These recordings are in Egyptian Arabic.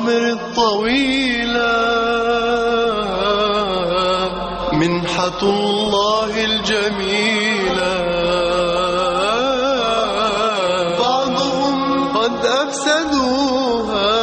العمر الطويلة منحة الله الجميلة بعضهم قد أفسدوها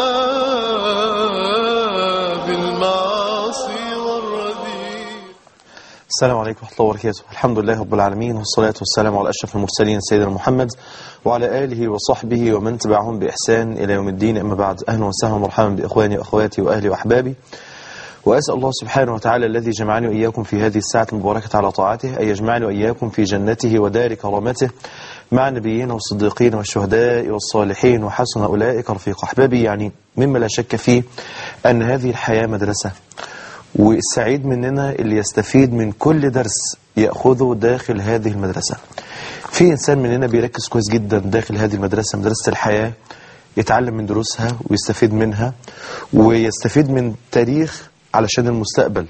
بالمعاصي والرديء السلام عليكم ورحمة الله وبركاته الحمد لله رب العالمين والصلاة والسلام على أشرف المرسلين سيدنا محمد وعلى آله وصحبه ومن تبعهم بإحسان إلى يوم الدين أما بعد أهلا وسهلا ومرحبا بإخواني وأخواتي وأهلي وأحبابي وأسأل الله سبحانه وتعالى الذي جمعني وإياكم في هذه الساعة المباركة على طاعته أن يجمعني وإياكم في جنته ودار كرامته مع النبيين والصديقين والشهداء والصالحين وحسن أولئك رفيق أحبابي يعني مما لا شك فيه أن هذه الحياة مدرسة والسعيد مننا اللي يستفيد من كل درس يأخذه داخل هذه المدرسة في إنسان مننا بيركز كويس جدا داخل هذه المدرسة مدرسة الحياة يتعلم من دروسها ويستفيد منها ويستفيد من تاريخ علشان المستقبل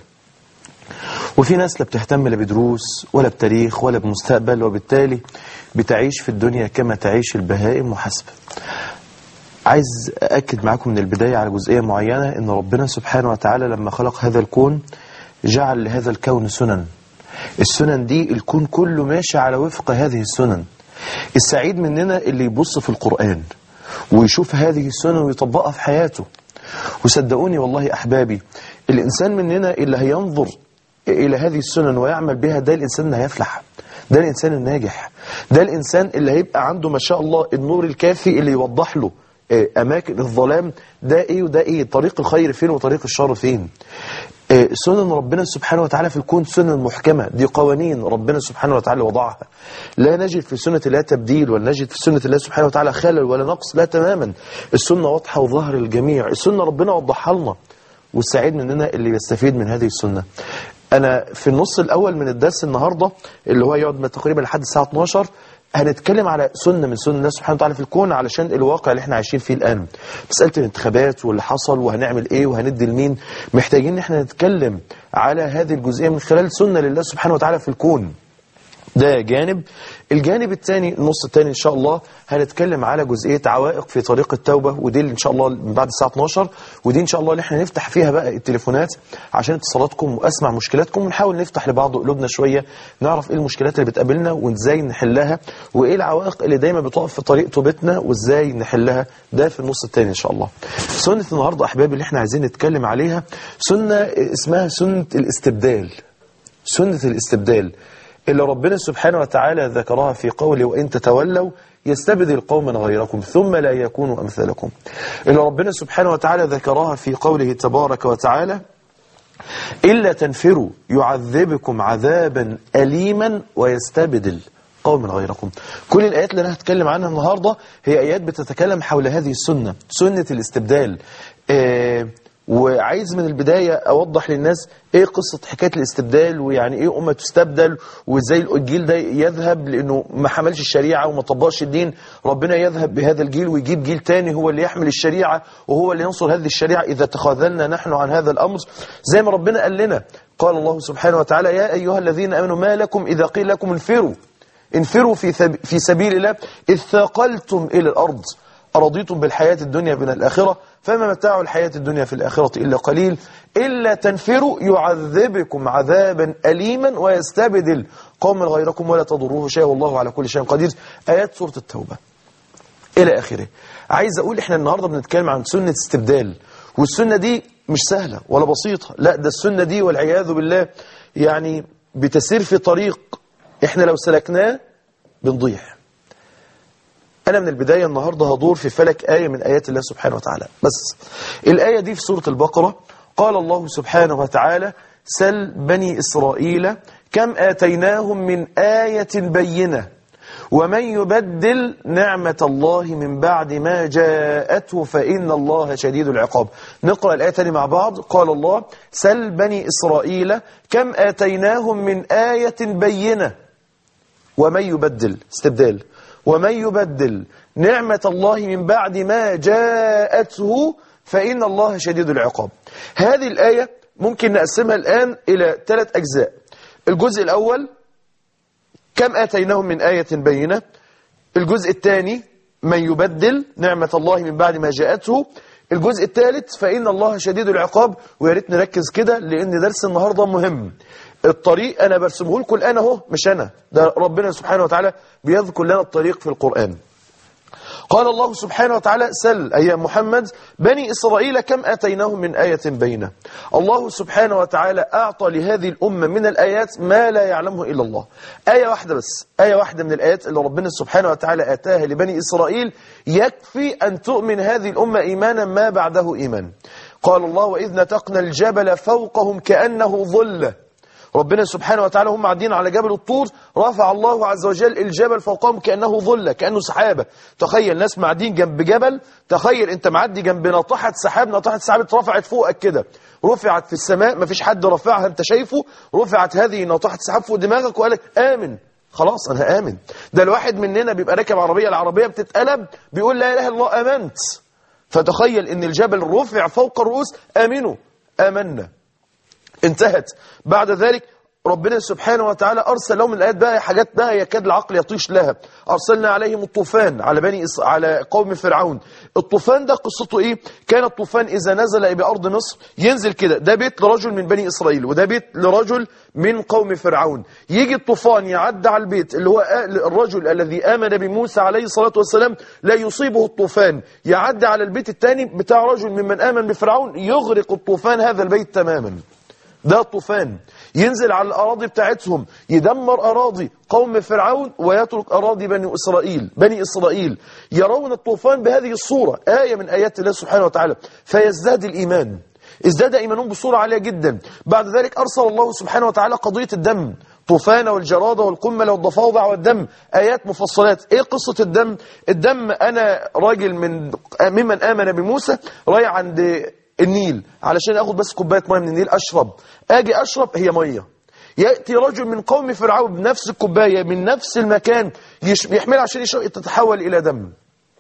وفي ناس لا بتهتم لا بدروس ولا بتاريخ ولا بمستقبل وبالتالي بتعيش في الدنيا كما تعيش البهائم وحسب عايز أأكد معاكم من البداية على جزئية معينة إن ربنا سبحانه وتعالى لما خلق هذا الكون جعل لهذا الكون سنن السنن دي الكون كله ماشي على وفق هذه السنن السعيد مننا اللي يبص في القرآن ويشوف هذه السنن ويطبقها في حياته وصدقوني والله أحبابي الإنسان مننا اللي هينظر إلى هذه السنن ويعمل بها ده الإنسان اللي هيفلح ده الإنسان الناجح ده الإنسان اللي هيبقى عنده ما شاء الله النور الكافي اللي يوضح له آه، أماكن الظلام ده إيه وده إيه طريق الخير فين وطريق الشر فين آه، سنن ربنا سبحانه وتعالى في الكون سنن محكمة دي قوانين ربنا سبحانه وتعالى وضعها لا نجد في سنة الله تبديل ولا نجد في سنة الله سبحانه وتعالى خلل ولا نقص لا تماما السنة واضحة وظهر الجميع السنة ربنا وضحها لنا والسعيد مننا اللي يستفيد من هذه السنة أنا في النص الأول من الدرس النهاردة اللي هو يقعد من تقريبا لحد الساعة 12 هنتكلم على سنة من سنن الله سبحانه وتعالى في الكون علشان الواقع اللي احنا عايشين فيه الآن مسألة الانتخابات واللي حصل وهنعمل ايه وهندي لمين محتاجين ان احنا نتكلم على هذه الجزئية من خلال سنة لله سبحانه وتعالى في الكون ده جانب الجانب الثاني النص الثاني ان شاء الله هنتكلم على جزئيه عوائق في طريق التوبه ودي اللي ان شاء الله من بعد الساعه 12 ودي ان شاء الله اللي احنا نفتح فيها بقى التليفونات عشان اتصالاتكم واسمع مشكلاتكم ونحاول نفتح لبعض قلوبنا شويه نعرف ايه المشكلات اللي بتقابلنا وازاي نحلها وايه العوائق اللي دايما بتقف في طريق توبتنا وازاي نحلها ده في النص الثاني ان شاء الله سنه النهارده احبابي اللي احنا عايزين نتكلم عليها سنه اسمها سنه الاستبدال سنه الاستبدال اللي ربنا سبحانه وتعالى ذكرها في قوله وإن تتولوا يستبدل قوما غيركم ثم لا يكونوا أمثالكم اللي ربنا سبحانه وتعالى ذكرها في قوله تبارك وتعالى إلا تنفروا يعذبكم عذابا أليما ويستبدل قوم غيركم كل الآيات اللي أنا هتكلم عنها النهاردة هي آيات بتتكلم حول هذه السنة سنة الاستبدال آه وعايز من البداية أوضح للناس إيه قصة حكاية الاستبدال ويعني إيه أمة تستبدل وإزاي الجيل ده يذهب لأنه ما حملش الشريعة وما طبقش الدين ربنا يذهب بهذا الجيل ويجيب جيل تاني هو اللي يحمل الشريعة وهو اللي ينصر هذه الشريعة إذا تخاذلنا نحن عن هذا الأمر زي ما ربنا قال لنا قال الله سبحانه وتعالى يا أيها الذين آمنوا ما لكم إذا قيل لكم انفروا انفروا في, ثب... في سبيل الله إذ ثاقلتم إلى الأرض أرضيتم بالحياة الدنيا من الآخرة فما متاع الحياة الدنيا في الآخرة إلا قليل إلا تنفروا يعذبكم عذابا أليما ويستبدل قوم غيركم ولا تضروه شيء والله على كل شيء قدير آيات سورة التوبة إلى آخره عايز أقول إحنا النهاردة بنتكلم عن سنة استبدال والسنة دي مش سهلة ولا بسيطة لا ده السنة دي والعياذ بالله يعني بتسير في طريق إحنا لو سلكناه بنضيع أنا من البداية النهاردة هدور في فلك آية من آيات الله سبحانه وتعالى بس الآية دي في سورة البقرة قال الله سبحانه وتعالى سل بني إسرائيل كم آتيناهم من آية بينة ومن يبدل نعمة الله من بعد ما جاءته فإن الله شديد العقاب نقرأ الآية تاني مع بعض قال الله سل بني إسرائيل كم آتيناهم من آية بينة ومن يبدل استبدال ومن يبدل نعمة الله من بعد ما جاءته فإن الله شديد العقاب هذه الآية ممكن نقسمها الآن إلى ثلاث أجزاء الجزء الأول كم آتيناهم من آية بينة الجزء الثاني من يبدل نعمة الله من بعد ما جاءته الجزء الثالث فإن الله شديد العقاب ويا ريت نركز كده لأن درس النهاردة مهم الطريق أنا برسمه لكم الآن أهو مش أنا ده ربنا سبحانه وتعالى بيذكر لنا الطريق في القرآن قال الله سبحانه وتعالى سل أي محمد بني إسرائيل كم آتيناهم من آية بينة الله سبحانه وتعالى أعطى لهذه الأمة من الآيات ما لا يعلمه إلا الله آية واحدة بس آية واحدة من الآيات اللي ربنا سبحانه وتعالى آتاها لبني إسرائيل يكفي أن تؤمن هذه الأمة إيمانا ما بعده إيمان قال الله وإذ نتقنا الجبل فوقهم كأنه ظل ربنا سبحانه وتعالى هم قاعدين على جبل الطور رفع الله عز وجل الجبل فوقهم كأنه ظلة كأنه سحابة تخيل ناس معدين جنب جبل تخيل انت معدي جنب ناطحة سحاب ناطحة سحاب اترفعت فوقك كده رفعت في السماء مفيش حد رفعها انت شايفه رفعت هذه ناطحة سحاب فوق دماغك وقالك آمن خلاص انا آمن ده الواحد مننا بيبقى راكب عربية العربية بتتقلب بيقول لا إله إلا الله آمنت فتخيل ان الجبل رفع فوق الرؤوس آمنوا آمنا انتهت بعد ذلك ربنا سبحانه وتعالى أرسل لهم الآيات بقى حاجات بقى يكاد العقل يطيش لها أرسلنا عليهم الطوفان على بني إس... على قوم فرعون الطوفان ده قصته إيه كان الطوفان إذا نزل بأرض مصر ينزل كده ده بيت لرجل من بني إسرائيل وده بيت لرجل من قوم فرعون يجي الطوفان يعدي على البيت اللي هو الرجل الذي آمن بموسى عليه الصلاة والسلام لا يصيبه الطوفان يعدي على البيت الثاني بتاع رجل ممن آمن بفرعون يغرق الطوفان هذا البيت تماما ده طوفان ينزل على الأراضي بتاعتهم يدمر أراضي قوم فرعون ويترك أراضي بني إسرائيل بني إسرائيل يرون الطوفان بهذه الصورة آية من آيات الله سبحانه وتعالى فيزداد الإيمان ازداد إيمانهم بصورة عالية جدا بعد ذلك أرسل الله سبحانه وتعالى قضية الدم طوفان والجرادة والقمل والضفادع والدم آيات مفصلات إيه قصة الدم الدم أنا راجل من ممن آمن بموسى رايح عند النيل علشان اخد بس كوبايه ميه من النيل اشرب اجي اشرب هي ميه ياتي رجل من قوم فرعون بنفس الكوبايه من نفس المكان يحملها عشان يشرب تتحول الى دم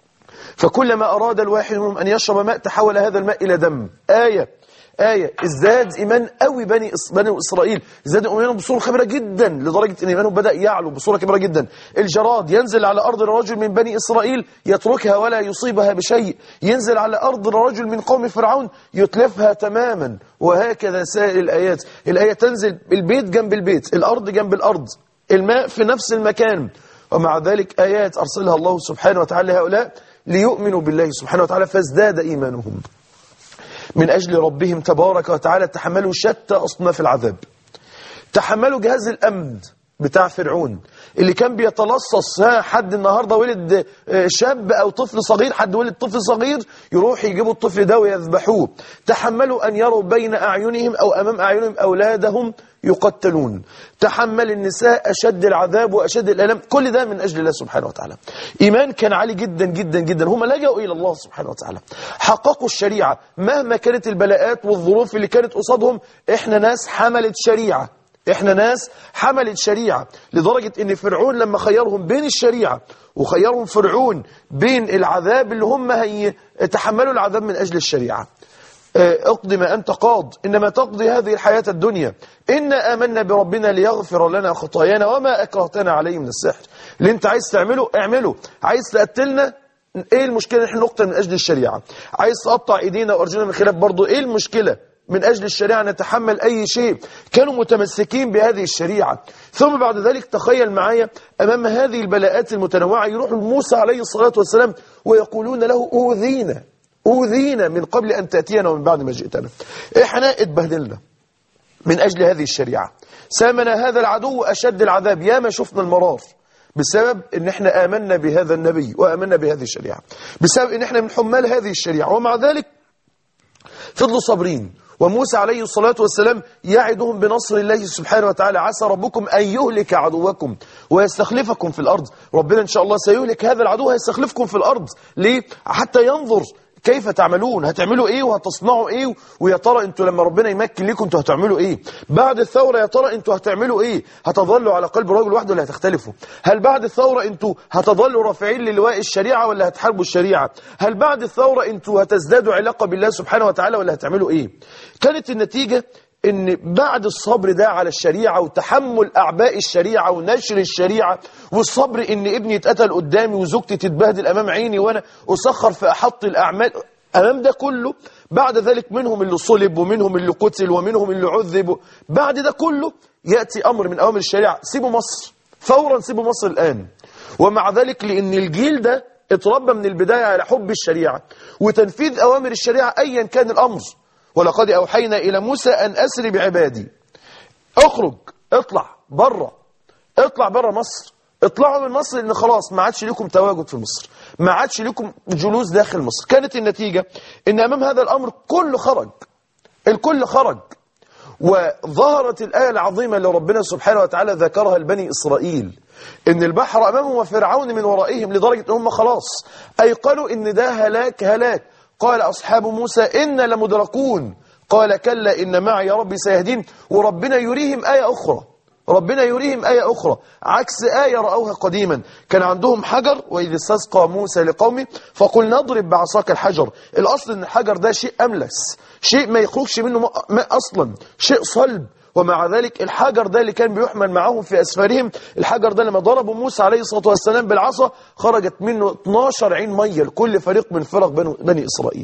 فكلما اراد الواحد منهم ان يشرب ماء تحول هذا الماء الى دم ايه آية ازداد إيمان قوي بني إس... بني إسرائيل ازداد إيمانهم بصورة كبيرة جدا لدرجة أن إيمانهم بدأ يعلو بصورة كبيرة جدا الجراد ينزل على أرض رجل من بني إسرائيل يتركها ولا يصيبها بشيء ينزل على أرض رجل من قوم فرعون يتلفها تماما وهكذا سائر الآيات الآية تنزل البيت جنب البيت الأرض جنب الأرض الماء في نفس المكان ومع ذلك آيات أرسلها الله سبحانه وتعالى لهؤلاء ليؤمنوا بالله سبحانه وتعالى فازداد إيمانهم من أجل ربهم تبارك وتعالى تحملوا شتى أصناف العذاب تحملوا جهاز الأمن بتاع فرعون اللي كان بيتلصص ها حد النهاردة ولد شاب أو طفل صغير حد ولد طفل صغير يروح يجيبوا الطفل ده ويذبحوه تحملوا أن يروا بين أعينهم أو أمام أعينهم أولادهم يقتلون تحمل النساء أشد العذاب وأشد الألم كل ده من أجل الله سبحانه وتعالى إيمان كان عالي جدا جدا جدا هم لجأوا إلى الله سبحانه وتعالى حققوا الشريعة مهما كانت البلاءات والظروف اللي كانت قصادهم إحنا ناس حملت شريعة احنا ناس حملت شريعة لدرجة ان فرعون لما خيرهم بين الشريعة وخيرهم فرعون بين العذاب اللي هم هيتحملوا العذاب من اجل الشريعة اقضي ما أنت قاض إنما تقضي هذه الحياة الدنيا إنا آمنا بربنا ليغفر لنا خطايانا وما أكرهتنا عليه من السحر اللي انت عايز تعمله اعمله عايز تقتلنا ايه المشكلة نحن نقتل من أجل الشريعة عايز تقطع ايدينا وارجلنا من خلاف برضو ايه المشكلة من أجل الشريعة نتحمل أي شيء كانوا متمسكين بهذه الشريعة ثم بعد ذلك تخيل معايا أمام هذه البلاءات المتنوعة يروح موسى عليه الصلاة والسلام ويقولون له أوذينا أوذينا من قبل أن تأتينا ومن بعد ما جئتنا إحنا اتبهدلنا من أجل هذه الشريعة سامنا هذا العدو أشد العذاب ياما شفنا المرار بسبب ان احنا آمنا بهذا النبي وآمنا بهذه الشريعة بسبب ان احنا من حمال هذه الشريعة ومع ذلك فضلوا صابرين وموسى عليه الصلاة والسلام يعدهم بنصر الله سبحانه وتعالى عسى ربكم أن يهلك عدوكم ويستخلفكم في الأرض ربنا إن شاء الله سيهلك هذا العدو هيستخلفكم في الأرض ليه؟ حتى ينظر كيف تعملون هتعملوا ايه وهتصنعوا ايه ويا ترى انتوا لما ربنا يمكن لكم انتوا هتعملوا ايه بعد الثورة يا ترى انتوا هتعملوا ايه هتظلوا على قلب رجل واحد ولا هتختلفوا هل بعد الثورة انتوا هتظلوا رافعين للواء الشريعة ولا هتحاربوا الشريعة هل بعد الثورة انتوا هتزدادوا علاقة بالله سبحانه وتعالى ولا هتعملوا ايه كانت النتيجة ان بعد الصبر ده على الشريعة وتحمل اعباء الشريعة ونشر الشريعة والصبر ان ابني يتقتل قدامي وزوجتي تتبهدل امام عيني وانا اسخر في احط الاعمال أمام ده كله بعد ذلك منهم اللي صلب ومنهم اللي قتل ومنهم اللي عذب بعد ده كله يأتي أمر من أوامر الشريعة سيبوا مصر فورا سيبوا مصر الآن ومع ذلك لأن الجيل ده اتربى من البداية على حب الشريعة وتنفيذ أوامر الشريعة أيا كان الأمر ولقد أوحينا إلى موسى أن أسري بعبادي اخرج اطلع بره اطلع بره مصر اطلعوا من مصر لان خلاص ما عادش لكم تواجد في مصر ما عادش لكم جلوس داخل مصر كانت النتيجة ان امام هذا الامر كله خرج الكل خرج وظهرت الآية العظيمة اللي ربنا سبحانه وتعالى ذكرها لبني إسرائيل إن البحر أمامهم وفرعون من ورائهم لدرجة أنهم خلاص أيقنوا إن ده هلاك هلاك قال أصحاب موسى إن لمدركون قال كلا إن معي ربي سيهدين وربنا يريهم آية أخرى ربنا يريهم آية أخرى عكس آية رأوها قديما كان عندهم حجر وإذ استسقى موسى لقومه فقل نضرب بعصاك الحجر الأصل أن الحجر ده شيء أملس شيء ما يخرجش منه ماء أصلا شيء صلب ومع ذلك الحجر ده اللي كان بيحمل معهم في أسفارهم الحجر ده لما ضربوا موسى عليه الصلاة والسلام بالعصا خرجت منه 12 عين مية لكل فريق من فرق بني إسرائيل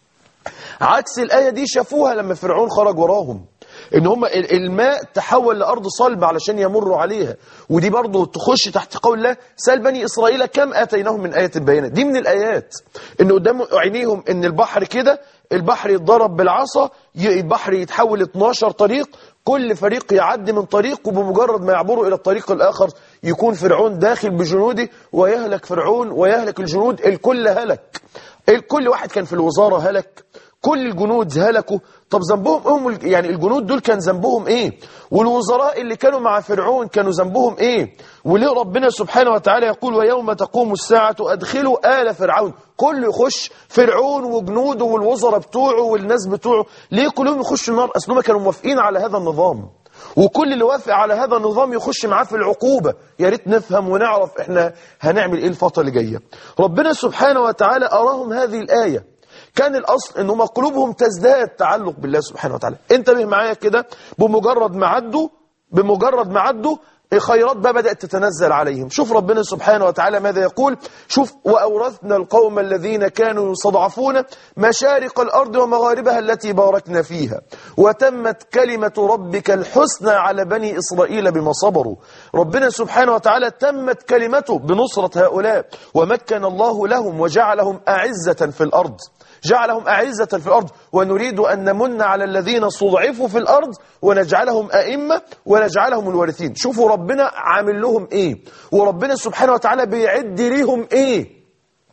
عكس الآية دي شافوها لما فرعون خرج وراهم ان هم الماء تحول لأرض صلبة علشان يمروا عليها ودي برضو تخش تحت قول الله سأل بني إسرائيل كم آتيناهم من آية بينة دي من الآيات ان قدام عينيهم ان البحر كده البحر يتضرب بالعصا البحر يتحول 12 طريق كل فريق يعدي من طريق وبمجرد ما يعبروا إلى الطريق الآخر يكون فرعون داخل بجنوده ويهلك فرعون ويهلك الجنود الكل هلك الكل واحد كان في الوزارة هلك كل الجنود هلكوا طب ذنبهم هم يعني الجنود دول كان ذنبهم ايه والوزراء اللي كانوا مع فرعون كانوا ذنبهم ايه وليه ربنا سبحانه وتعالى يقول ويوم تقوم الساعة أدخلوا آل فرعون كل يخش فرعون وجنوده والوزراء بتوعه والناس بتوعه ليه كلهم يخشوا النار أصلهم كانوا موافقين على هذا النظام وكل اللي وافق على هذا النظام يخش معاه في العقوبة يا ريت نفهم ونعرف احنا هنعمل ايه الفترة اللي جاية ربنا سبحانه وتعالى أراهم هذه الآية كان الأصل ان هم قلوبهم تزداد تعلق بالله سبحانه وتعالى انتبه معايا كده بمجرد ما عدوا بمجرد ما عدوا الخيرات بقى بدأت تتنزل عليهم شوف ربنا سبحانه وتعالى ماذا يقول شوف وأورثنا القوم الذين كانوا يستضعفون مشارق الأرض ومغاربها التي باركنا فيها وتمت كلمة ربك الحسنى على بني إسرائيل بما صبروا ربنا سبحانه وتعالى تمت كلمته بنصرة هؤلاء ومكن الله لهم وجعلهم أعزة في الأرض جعلهم أعزة في الأرض ونريد أن نمن على الذين استضعفوا في الأرض ونجعلهم أئمة ونجعلهم الوارثين شوفوا ربنا عامل لهم إيه وربنا سبحانه وتعالى بيعد ليهم إيه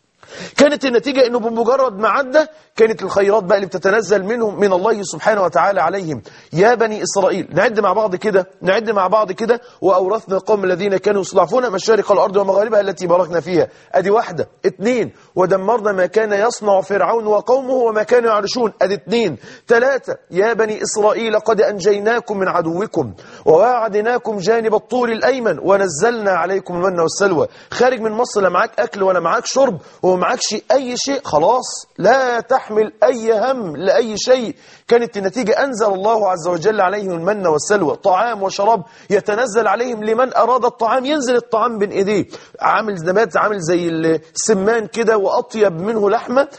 كانت النتيجة أنه بمجرد ما عدى كانت الخيرات بقى اللي بتتنزل منهم من الله سبحانه وتعالى عليهم يا بني إسرائيل نعد مع بعض كده نعد مع بعض كده وأورثنا القوم الذين كانوا يصلحون مشارق الأرض ومغاربها التي باركنا فيها أدي واحدة اتنين ودمرنا ما كان يصنع فرعون وقومه وما كانوا يعرشون أدي اتنين ثلاثة يا بني إسرائيل قد أنجيناكم من عدوكم وواعدناكم جانب الطور الأيمن ونزلنا عليكم المن والسلوى خارج من مصر لا معاك أكل ولا معاك شرب ومعاكش أي شيء خلاص لا تحمل أي هم لأي شيء كانت النتيجة أنزل الله عز وجل عليهم المن والسلوى طعام وشراب يتنزل عليهم لمن أراد الطعام ينزل الطعام بين إيديه عامل نبات عامل زي السمان كده وأطيب منه لحمة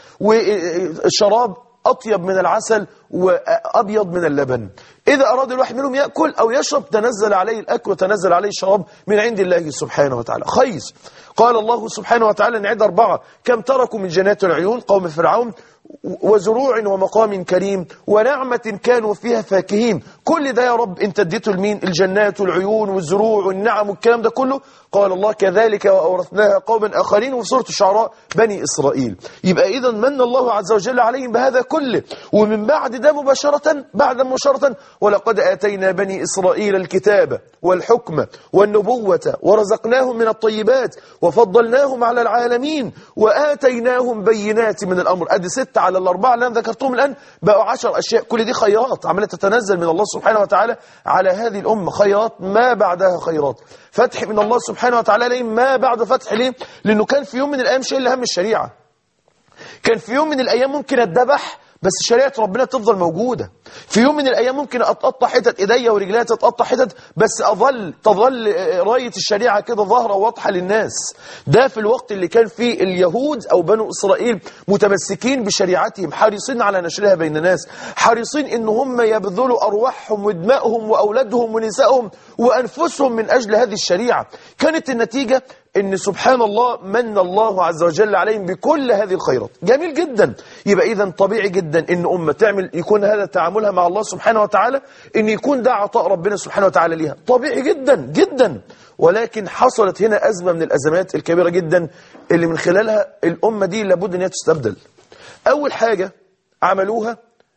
وشراب أطيب من العسل وأبيض من اللبن إذا أراد الواحد منهم يأكل أو يشرب تنزل عليه الأكل وتنزل عليه الشراب من عند الله سبحانه وتعالى خيز قال الله سبحانه وتعالى نعد أربعة كم تركوا من جنات العيون قوم فرعون وزروع ومقام كريم ونعمة كانوا فيها فاكهين كل ده يا رب انت اديته لمين الجنات والعيون والزروع والنعم والكلام ده كله قال الله كذلك وأورثناها قوما آخرين وفي سورة الشعراء بني إسرائيل يبقى إذا من الله عز وجل عليهم بهذا كله ومن بعد ده مباشرة بعد مباشرة ولقد آتينا بني إسرائيل الكتاب والحكم والنبوة ورزقناهم من الطيبات وفضلناهم على العالمين وآتيناهم بينات من الأمر أدي ستة على الأربعة اللي أنا ذكرتهم الآن بقوا عشر أشياء كل دي خيرات عمالة تتنزل من الله سبحانه وتعالى على هذه الأمة خيرات ما بعدها خيرات فتح من الله سبحانه وتعالى عليهم ما بعد فتح ليه لأنه كان في يوم من الأيام شيء هم الشريعة كان في يوم من الأيام ممكن الذبح بس شريعة ربنا تفضل موجودة في يوم من الأيام ممكن أتقطع حتت إيديا ورجليا تتقطع حتت بس أظل تظل آه، راية الشريعة كده ظاهرة واضحة للناس ده في الوقت اللي كان فيه اليهود أو بنو إسرائيل متمسكين بشريعتهم حريصين على نشرها بين الناس حريصين إن هم يبذلوا أرواحهم ودمائهم وأولادهم ونسائهم وأنفسهم من أجل هذه الشريعة كانت النتيجة ان سبحان الله من الله عز وجل عليهم بكل هذه الخيرات جميل جدا يبقى اذا طبيعي جدا ان امه تعمل يكون هذا تعاملها مع الله سبحانه وتعالى ان يكون ده عطاء ربنا سبحانه وتعالى ليها طبيعي جدا جدا ولكن حصلت هنا ازمه من الازمات الكبيره جدا اللي من خلالها الامه دي لابد ان هي تستبدل اول حاجه عملوها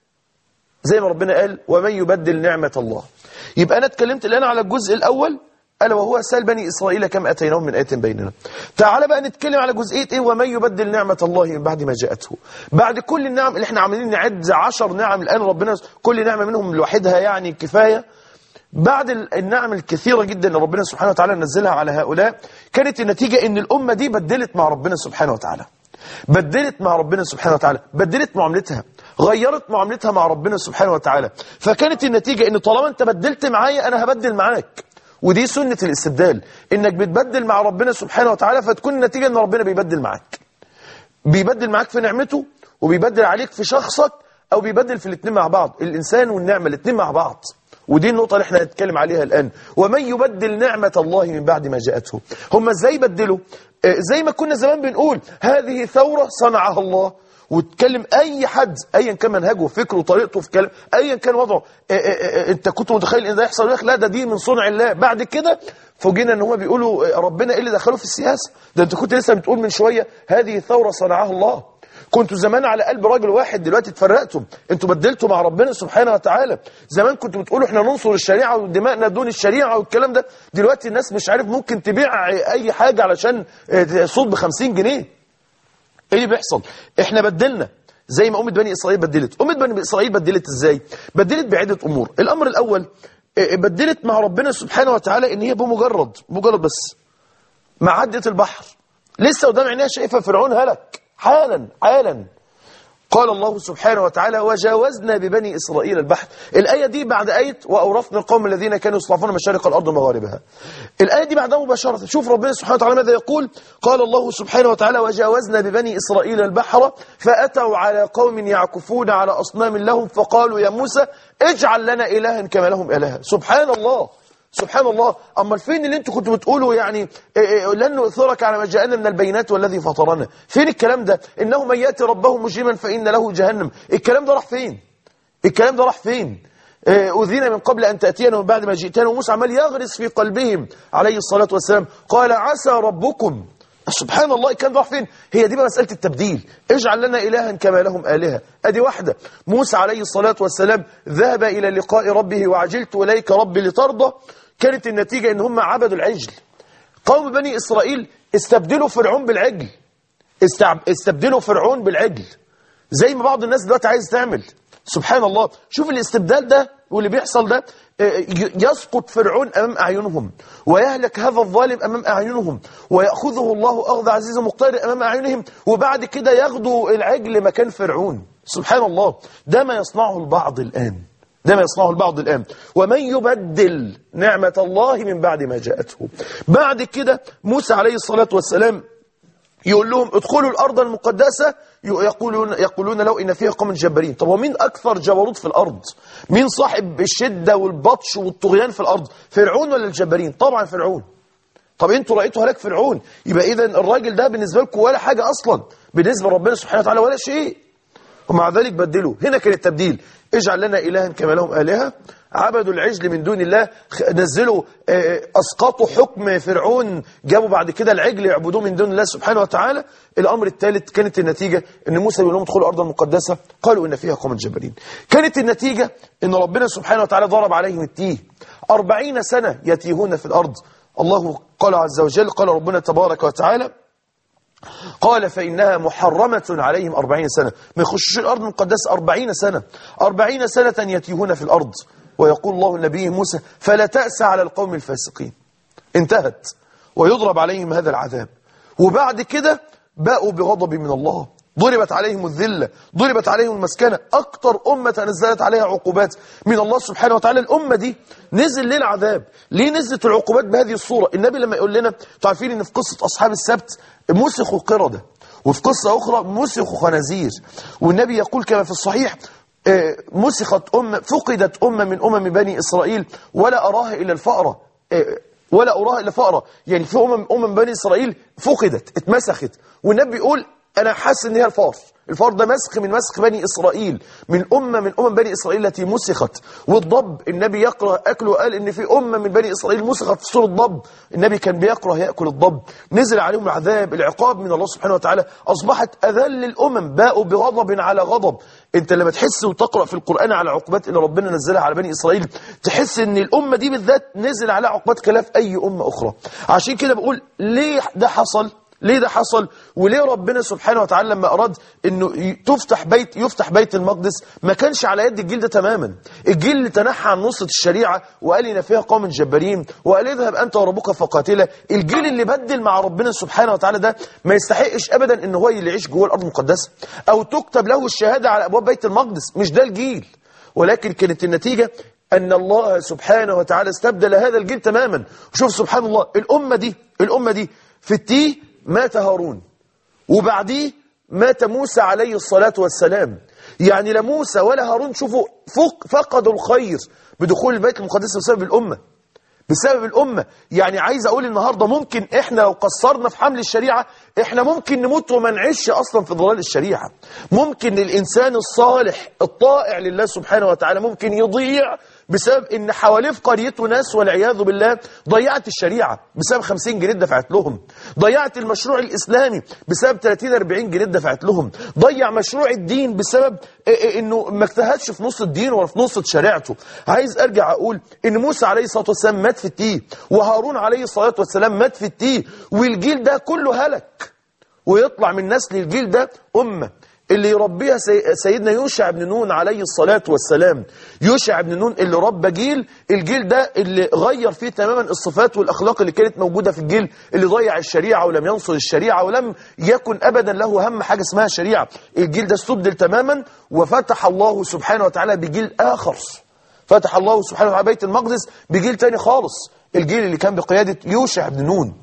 زي ما ربنا قال ومن يبدل نعمه الله يبقى انا اتكلمت الان على الجزء الاول ألا وهو سال بني إسرائيل كم أتيناهم من آية بيننا تعال بقى نتكلم على جزئية إيه ومن يبدل نعمة الله من بعد ما جاءته بعد كل النعم اللي احنا عاملين نعد عشر نعم الآن ربنا كل نعمة منهم لوحدها يعني كفاية بعد ال- النعم الكثيرة جدا اللي ربنا سبحانه وتعالى نزلها على هؤلاء كانت النتيجة ان الأمة دي بدلت مع ربنا سبحانه وتعالى بدلت مع ربنا سبحانه وتعالى بدلت معاملتها غيرت معاملتها مع ربنا سبحانه وتعالى فكانت النتيجة ان طالما انت بدلت معايا انا هبدل معاك ودي سنة الاستبدال انك بتبدل مع ربنا سبحانه وتعالى فتكون النتيجة ان ربنا بيبدل معاك بيبدل معاك في نعمته وبيبدل عليك في شخصك او بيبدل في الاثنين مع بعض الانسان والنعمة الاثنين مع بعض ودي النقطة اللي احنا هنتكلم عليها الآن ومن يبدل نعمة الله من بعد ما جاءته هم ازاي بدلوا آه، زي ما كنا زمان بنقول هذه ثورة صنعها الله وتكلم اي حد ايا كان منهجه فكره وطريقته في كلام ايا كان وضعه آه، آه، آه، انت كنت متخيل ان ده يحصل يقول لك لا ده دي من صنع الله بعد كده فوجئنا ان هم بيقولوا آه، ربنا ايه اللي دخلوه في السياسه ده انت كنت لسه بتقول من شويه هذه ثوره صنعها الله كنتوا زمان على قلب راجل واحد دلوقتي اتفرقتم انتوا بدلتوا مع ربنا سبحانه وتعالى زمان كنتوا بتقولوا احنا ننصر الشريعه ودماءنا دون الشريعه والكلام ده دلوقتي الناس مش عارف ممكن تبيع اي حاجه علشان اه، صوت ب 50 جنيه ايه اللي بيحصل احنا بدلنا زي ما أمة بني إسرائيل بدلت أمة بني إسرائيل بدلت إزاي بدلت بعدة أمور الأمر الأول اه، بدلت مع ربنا سبحانه وتعالى إن هي بمجرد مجرد بس معدة البحر لسه قدام عينيها شايفة فرعون هلك حالا حالا قال الله سبحانه وتعالى وجاوزنا ببني إسرائيل البحر الآية دي بعد آية وأورثنا القوم الذين كانوا يصطفون مشارق الأرض ومغاربها الآية دي بعدها مباشرة شوف ربنا سبحانه وتعالى ماذا يقول قال الله سبحانه وتعالى وجاوزنا ببني إسرائيل البحر فأتوا على قوم يعكفون على أصنام لهم فقالوا يا موسى اجعل لنا إلها كما لهم إلها سبحان الله سبحان الله أما فين اللي انتوا كنتوا بتقولوا يعني إيه إيه لن نؤثرك على ما جاءنا من البينات والذي فطرنا فين الكلام ده إنه من يأتي ربه مجرما فإن له جهنم الكلام ده راح فين الكلام ده راح فين إيه، أذينا من قبل أن تأتينا ومن بعد ما جئتنا وموسى عمال يغرس في قلبهم عليه الصلاة والسلام قال عسى ربكم سبحان الله الكلام ده راح فين هي دي بقى مسألة التبديل اجعل لنا إلها كما لهم آلهة أدي واحدة موسى عليه الصلاة والسلام ذهب إلى لقاء ربه وعجلت إليك ربي لترضى كانت النتيجة إن هم عبدوا العجل قوم بني إسرائيل استبدلوا فرعون بالعجل استعب... استبدلوا فرعون بالعجل زي ما بعض الناس دلوقتي عايز تعمل سبحان الله شوف الاستبدال ده واللي بيحصل ده آه، ي- يسقط فرعون أمام أعينهم ويهلك هذا الظالم أمام أعينهم ويأخذه الله أخذ عزيز مقتدر أمام أعينهم وبعد كده ياخدوا العجل مكان فرعون سبحان الله ده ما يصنعه البعض الآن ده ما يصنعه البعض الآن ومن يبدل نعمة الله من بعد ما جاءته بعد كده موسى عليه الصلاة والسلام يقول لهم ادخلوا الأرض المقدسة يقولون, يقولون لو إن فيها قوم جبارين طب ومين أكثر جبروت في الأرض مين صاحب الشدة والبطش والطغيان في الأرض فرعون ولا الجبارين طبعا فرعون طب انتوا رأيتوا هلاك فرعون يبقى إذا الراجل ده بالنسبة لكم ولا حاجة أصلا بالنسبة لربنا سبحانه وتعالى ولا شيء ومع ذلك بدلوا هنا كان التبديل اجعل لنا إلها كما لهم آلهة عبدوا العجل من دون الله خ- نزلوا آه، أسقطوا حكم فرعون جابوا بعد كده العجل يعبدوه من دون الله سبحانه وتعالى الأمر الثالث كانت النتيجة أن موسى يقول لهم ادخلوا الأرض المقدسة قالوا إن فيها قوم جبارين كانت النتيجة أن ربنا سبحانه وتعالى ضرب عليهم التيه أربعين سنة يتيهون في الأرض الله قال عز وجل قال ربنا تبارك وتعالى قال فإنها محرمة عليهم أربعين سنة ما يخشوش الأرض المقدسة أربعين سنة أربعين سنة يتيهون في الأرض ويقول الله النبي موسى فلا تأس على القوم الفاسقين انتهت ويضرب عليهم هذا العذاب وبعد كده باءوا بغضب من الله ضربت عليهم الذلة ضربت عليهم المسكنة أكتر أمة تنزلت عليها عقوبات من الله سبحانه وتعالى الأمة دي نزل ليه العذاب ليه نزلت العقوبات بهذه الصورة النبي لما يقول لنا تعرفين ان في قصة أصحاب السبت مسخوا قردة وفي قصة أخرى مسخوا خنازير والنبي يقول كما في الصحيح آه، مسخت أمة فقدت أمة من أمم بني إسرائيل ولا أراها إلا الفأرة آه، ولا أراها إلا فأرة يعني في أمم أمم بني إسرائيل فقدت اتمسخت والنبي يقول أنا حاسس إن هي الفار الفار ده مسخ من مسخ بني إسرائيل من أمة من أمم بني إسرائيل التي مسخت والضب النبي يكره أكله وقال إن في أمة من بني إسرائيل مسخت في صورة ضب النبي كان بيكره يأكل الضب نزل عليهم العذاب العقاب من الله سبحانه وتعالى أصبحت أذل الأمم باءوا بغضب على غضب أنت لما تحس وتقرأ في القرآن على عقوبات اللي ربنا نزلها على بني إسرائيل تحس إن الأمة دي بالذات نزل عليها عقوبات خلاف أي أمة أخرى عشان كده بقول ليه ده حصل ليه ده حصل وليه ربنا سبحانه وتعالى لما أراد أنه ي- تفتح بيت يفتح بيت المقدس ما كانش على يد الجيل ده تماما الجيل اللي تنحى عن نصرة الشريعة وقال إن فيها قوم جبارين وقال اذهب أنت وربك فقاتلا الجيل اللي بدل مع ربنا سبحانه وتعالى ده ما يستحقش أبدا أن هو اللي يعيش جوه الأرض المقدسة أو تكتب له الشهادة على أبواب بيت المقدس مش ده الجيل ولكن كانت النتيجة أن الله سبحانه وتعالى استبدل هذا الجيل تماما وشوف سبحان الله الأمة دي الأمة دي في التيه مات هارون وبعديه مات موسى عليه الصلاة والسلام يعني لا موسى ولا هارون شوفوا فق فقدوا الخير بدخول البيت المقدس بسبب الأمة بسبب الأمة يعني عايز أقول النهاردة ممكن إحنا لو قصرنا في حمل الشريعة إحنا ممكن نموت وما نعيش أصلا في ضلال الشريعة ممكن الإنسان الصالح الطائع لله سبحانه وتعالى ممكن يضيع بسبب ان حواليه في قريته ناس والعياذ بالله ضيعت الشريعة بسبب 50 جنيه دفعت لهم ضيعت المشروع الإسلامي بسبب 30 40 جنيه دفعت لهم ضيع مشروع الدين بسبب إيه إيه انه ما اجتهدش في نص الدين ولا في نص شريعته عايز ارجع اقول ان موسى عليه الصلاة والسلام مات في التيه وهارون عليه الصلاة والسلام مات في التيه والجيل ده كله هلك ويطلع من نسل الجيل ده أمة اللي يربيها سي- سيدنا يوشع بن نون عليه الصلاة والسلام يوشع بن نون اللي ربى جيل الجيل ده اللي غير فيه تماما الصفات والأخلاق اللي كانت موجودة في الجيل اللي ضيع الشريعة ولم ينصر الشريعة ولم يكن أبدا له هم حاجة اسمها شريعة الجيل ده استبدل تماما وفتح الله سبحانه وتعالى بجيل آخر فتح الله سبحانه وتعالى بيت المقدس بجيل تاني خالص الجيل اللي كان بقيادة يوشع بن نون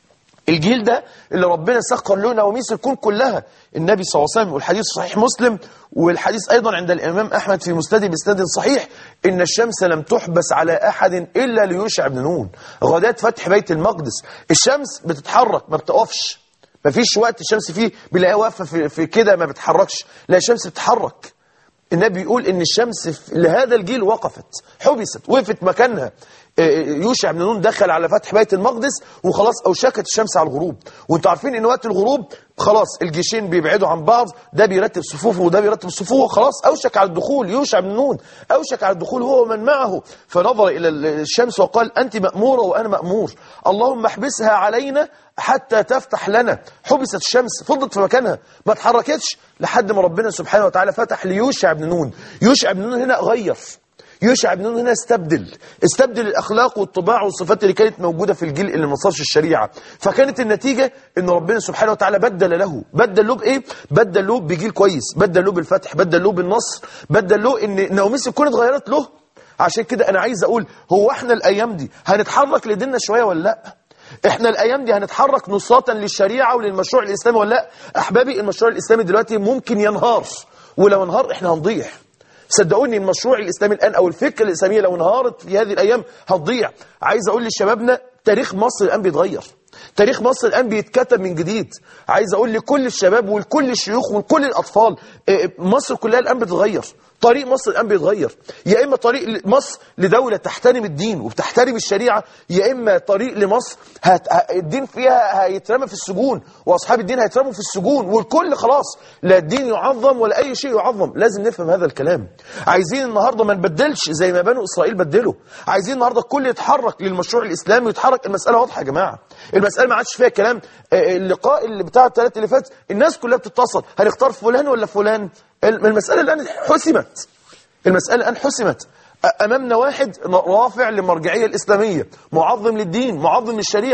الجيل ده اللي ربنا سخر له نواميس الكون كلها النبي صلى الله عليه وسلم والحديث صحيح مسلم والحديث أيضا عند الإمام أحمد في مسنده بإسناد صحيح إن الشمس لم تحبس على أحد إلا ليوشع بن نون غداة فتح بيت المقدس الشمس بتتحرك ما بتقفش ما فيش وقت الشمس فيه بنلاقيها واقفة في, في كده ما بتحركش لا الشمس بتتحرك النبي يقول ان الشمس في- لهذا الجيل وقفت حبست وقفت مكانها إيه، يوشع بن نون دخل على فتح بيت المقدس وخلاص اوشكت الشمس على الغروب وانتوا عارفين ان وقت الغروب خلاص الجيشين بيبعدوا عن بعض ده بيرتب صفوفه وده بيرتب صفوفه خلاص اوشك على الدخول يوشع بن نون اوشك على الدخول هو ومن معه فنظر الى الشمس وقال انت ماموره وانا مامور اللهم احبسها علينا حتى تفتح لنا حبست الشمس فضلت في مكانها ما اتحركتش لحد ما ربنا سبحانه وتعالى فتح ليوشع بن نون يوشع بن نون هنا غير يوشع بن نون هنا استبدل استبدل الأخلاق والطباع والصفات اللي كانت موجودة في الجيل اللي ما نصرش الشريعة فكانت النتيجة ان ربنا سبحانه وتعالى بدل له بدل له بإيه؟ بدل له بجيل كويس بدل له بالفتح بدل له بالنصر بدل له ان نوميس الكون اتغيرت له عشان كده انا عايز اقول هو احنا الايام دي هنتحرك لديننا شوية ولا لا احنا الايام دي هنتحرك نصاتا للشريعه وللمشروع الاسلامي ولا لا احبابي المشروع الاسلامي دلوقتي ممكن ينهار ولو انهار احنا هنضيع صدقوني المشروع الاسلامي الان او الفكره الاسلاميه لو انهارت في هذه الايام هتضيع عايز اقول لشبابنا تاريخ مصر الان بيتغير تاريخ مصر الان بيتكتب من جديد عايز اقول لكل الشباب ولكل الشيوخ ولكل الاطفال اه، مصر كلها الان بتتغير طريق مصر الآن بيتغير يا إما طريق مصر لدولة تحترم الدين وبتحترم الشريعة يا إما طريق لمصر هت... ه- الدين فيها هيترمى في السجون وأصحاب الدين هيترموا في السجون والكل خلاص لا الدين يعظم ولا أي شيء يعظم لازم نفهم هذا الكلام عايزين النهاردة ما نبدلش زي ما بنو إسرائيل بدلوا عايزين النهاردة الكل يتحرك للمشروع الإسلامي ويتحرك المسألة واضحة يا جماعة المسألة ما عادش فيها كلام آه، اللقاء اللي بتاع الثلاث اللي فات الناس كلها بتتصل هنختار فلان ولا فلان المسألة الآن حسمت المسألة الآن حسمت أ- أمامنا واحد رافع للمرجعية الإسلامية معظم للدين معظم للشريعة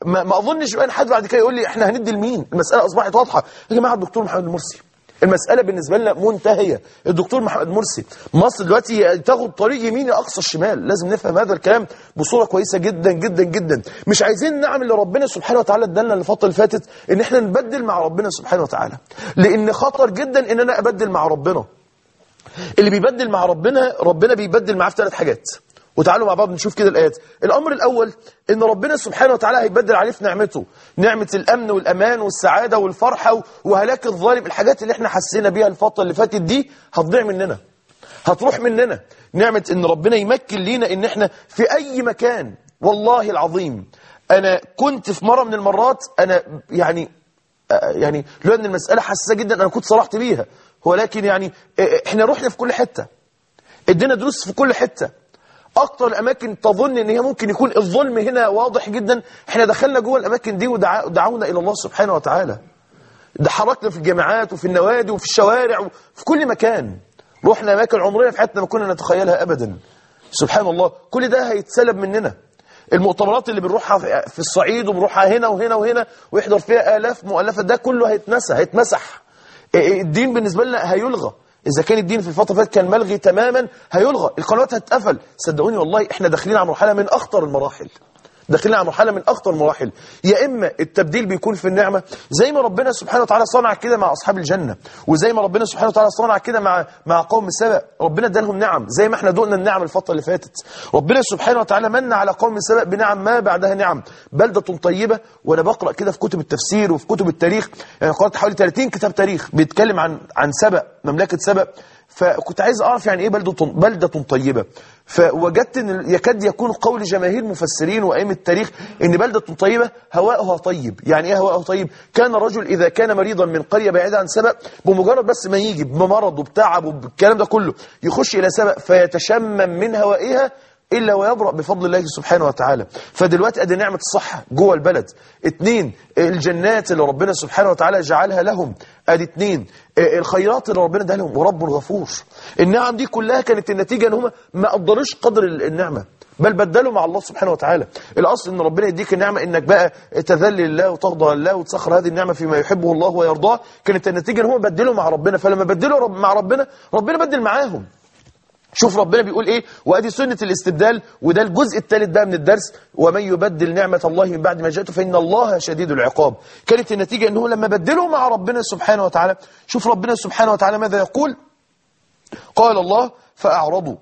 ما, ما اظنش بقى ان حد بعد كده يقول لي احنا هندي لمين المساله اصبحت واضحه يا جماعه الدكتور محمد مرسي المسألة بالنسبة لنا منتهية الدكتور محمد مرسي مصر دلوقتي تاخد طريق يمين أقصى الشمال لازم نفهم هذا الكلام بصورة كويسة جدا جدا جدا مش عايزين نعمل لربنا سبحانه وتعالى ادالنا الفترة اللي فاتت ان احنا نبدل مع ربنا سبحانه وتعالى لان خطر جدا ان انا ابدل مع ربنا اللي بيبدل مع ربنا ربنا بيبدل معاه في ثلاث حاجات وتعالوا مع بعض نشوف كده الآيات الأمر الأول إن ربنا سبحانه وتعالى هيبدل عليه في نعمته نعمة الأمن والأمان والسعادة والفرحة وهلاك الظالم الحاجات اللي احنا حسينا بيها الفترة اللي فاتت دي هتضيع مننا هتروح مننا نعمة إن ربنا يمكن لينا إن احنا في أي مكان والله العظيم أنا كنت في مرة من المرات أنا يعني آه، يعني لو أن المسألة حساسة جدا أنا كنت صرحت بيها ولكن يعني آه، احنا رحنا في كل حتة ادينا دروس في كل حتة اكتر الاماكن تظن ان هي ممكن يكون الظلم هنا واضح جدا احنا دخلنا جوه الاماكن دي ودعا- ودعونا الى الله سبحانه وتعالى ده حركنا في الجامعات وفي النوادي وفي الشوارع وفي كل مكان رحنا اماكن عمرنا في حياتنا ما كنا نتخيلها ابدا سبحان الله كل ده هيتسلب مننا المؤتمرات اللي بنروحها في- في الصعيد وبنروحها هنا وهنا وهنا ويحضر فيها آلاف مؤلفة ده كله هيتنسى هيتمسح الدين بالنسبة لنا هيلغى إذا كان الدين في الفترة اللي فاتت كان ملغي تماما هيلغى القنوات هتقفل صدقوني والله إحنا داخلين على مرحلة من أخطر المراحل داخلين على مرحلة من أخطر المراحل يا إما التبديل بيكون في النعمة زي ما ربنا سبحانه وتعالى صنع كده مع أصحاب الجنة وزي ما ربنا سبحانه وتعالى صنع كده مع مع قوم سبأ ربنا ادالهم نعم زي ما احنا دقنا النعم الفترة اللي فاتت ربنا سبحانه وتعالى من على قوم سبأ بنعم ما بعدها نعم بلدة طيبة وأنا بقرأ كده في كتب التفسير وفي كتب التاريخ يعني قرأت حوالي 30 كتاب تاريخ بيتكلم عن عن سبأ مملكة سبأ فكنت عايز أعرف يعني إيه بلدة بلدة طيبة فوجدت ان يكاد يكون قول جماهير مفسرين وائمه التاريخ ان بلده طيبه هواؤها طيب يعني ايه هواؤها طيب كان الرجل اذا كان مريضا من قريه بعيده عن سبأ بمجرد بس ما يجي بمرض وبتعب وبالكلام ده كله يخش الى سبأ فيتشمم من هوائها إلا ويبرأ بفضل الله سبحانه وتعالى فدلوقتي أدي نعمة الصحة جوه البلد اتنين الجنات اللي ربنا سبحانه وتعالى جعلها لهم أدي اتنين الخيرات اللي ربنا ده لهم ورب غفور النعم دي كلها كانت النتيجة ان هم ما قدروش قدر النعمة بل بدلوا مع الله سبحانه وتعالى الأصل ان ربنا يديك النعمة انك بقى تذل لله وتخضع لله وتسخر هذه النعمة فيما يحبه الله ويرضاه كانت النتيجة ان هم بدلوا مع ربنا فلما بدلوا رب مع ربنا ربنا بدل معاهم شوف ربنا بيقول ايه وادي سنة الاستبدال وده الجزء الثالث بقى من الدرس ومن يبدل نعمة الله من بعد ما جاءته فإن الله شديد العقاب كانت النتيجة انه لما بدلوا مع ربنا سبحانه وتعالى شوف ربنا سبحانه وتعالى ماذا يقول قال الله فأعرضوا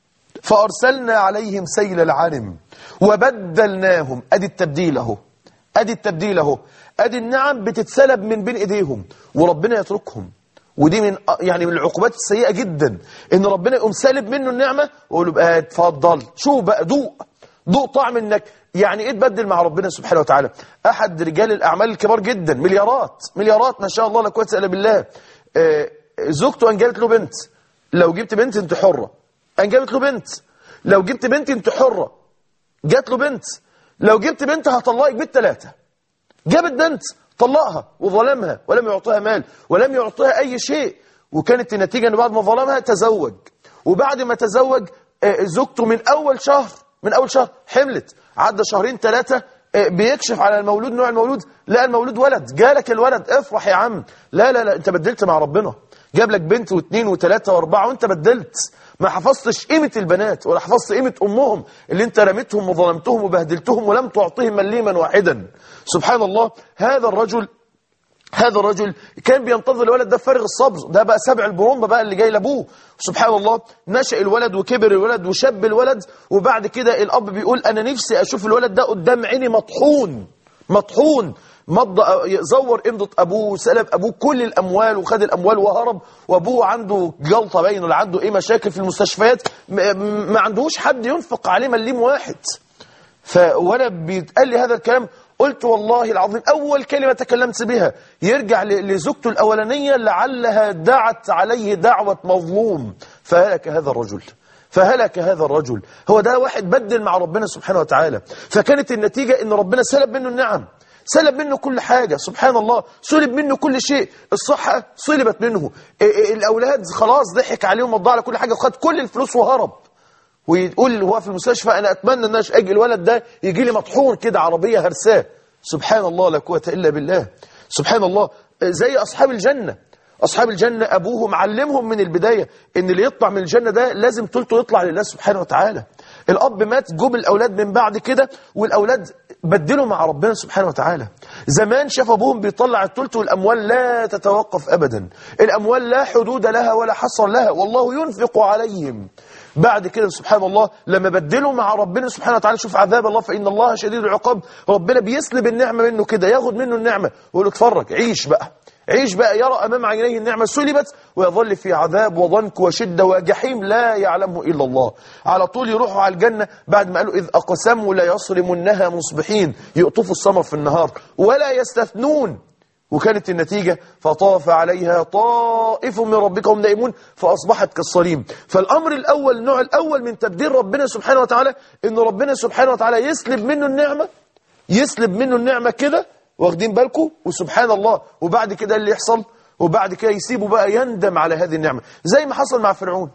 فأرسلنا عليهم سيل العرم وبدلناهم أدي التبديل اهو أدي التبديل اهو أدي النعم بتتسلب من بين إيديهم وربنا يتركهم ودي من يعني من العقوبات السيئة جدا ان ربنا يقوم سالب منه النعمة ويقول له بقى اتفضل شو بقى دوق دوق طعم انك يعني ايه تبدل مع ربنا سبحانه وتعالى احد رجال الاعمال الكبار جدا مليارات مليارات ما شاء الله لا قوه الا بالله آه زوجته انجبت له بنت لو جبت بنت انت حرة انجبت له بنت لو جبت بنت انت حرة جات له بنت لو جبت بنت هطلقك بالثلاثه جابت بنت طلقها وظلمها ولم يعطيها مال ولم يعطيها أي شيء وكانت النتيجة أنه بعد ما ظلمها تزوج وبعد ما تزوج زوجته من أول شهر من أول شهر حملت عدى شهرين ثلاثة بيكشف على المولود نوع المولود لا المولود ولد جالك الولد افرح يا عم لا لا لا انت بدلت مع ربنا جاب لك بنت واثنين وثلاثة واربعة وانت بدلت ما حفظتش قيمة البنات ولا حفظت قيمة أمهم اللي انت رميتهم وظلمتهم وبهدلتهم ولم تعطيهم مليما واحدا سبحان الله هذا الرجل هذا الرجل كان بينتظر الولد ده بفارغ الصبر ده بقى سبع البرومبا بقى اللي جاي لابوه سبحان الله نشأ الولد وكبر الولد وشب الولد وبعد كده الأب بيقول أنا نفسي أشوف الولد ده قدام عيني مطحون مطحون مضى زور امضة أبوه وسلب أبوه كل الأموال وخد الأموال وهرب وأبوه عنده جلطة باين ولا عنده إيه مشاكل في المستشفيات ما عندهوش حد ينفق عليه مليم واحد فوانا بيتقال لي هذا الكلام قلت والله العظيم أول كلمة تكلمت بها يرجع لزوجته الأولانية لعلها دعت عليه دعوة مظلوم فهلك هذا الرجل فهلك هذا الرجل هو ده واحد بدل مع ربنا سبحانه وتعالى فكانت النتيجة ان ربنا سلب منه النعم سلب منه كل حاجة سبحان الله سلب منه كل شيء الصحة سلبت منه الأولاد خلاص ضحك عليهم وضع على كل حاجة وخد كل الفلوس وهرب ويقول هو في المستشفى أنا أتمنى أن أجي الولد ده يجي لي مطحون كده عربية هرساه سبحان الله لا قوة إلا بالله سبحان الله زي أصحاب الجنة أصحاب الجنة أبوهم معلمهم من البداية إن اللي يطلع من الجنة ده لازم تلته يطلع لله سبحانه وتعالى الأب مات جوب الأولاد من بعد كده والأولاد بدلوا مع ربنا سبحانه وتعالى زمان شاف أبوهم بيطلع التلت والأموال لا تتوقف أبدا الأموال لا حدود لها ولا حصر لها والله ينفق عليهم بعد كده سبحان الله لما بدلوا مع ربنا سبحانه وتعالى شوف عذاب الله فإن الله شديد العقاب ربنا بيسلب النعمة منه كده ياخد منه النعمة ويقول له اتفرج عيش بقى عيش بقى يرى أمام عينيه النعمة سلبت ويظل في عذاب وضنك وشدة وجحيم لا يعلمه إلا الله على طول يروحوا على الجنة بعد ما قالوا إذ أقسموا لا يصرمنها مصبحين يقطفوا السمر في النهار ولا يستثنون وكانت النتيجة فطاف عليها طائف من ربك هم نائمون فأصبحت كالصريم فالأمر الأول النوع الأول من تبديل ربنا سبحانه وتعالى إن ربنا سبحانه وتعالى يسلب منه النعمة يسلب منه النعمة كده واخدين بالكم وسبحان الله وبعد كده اللي يحصل وبعد كده يسيبه بقى يندم على هذه النعمة زي ما حصل مع فرعون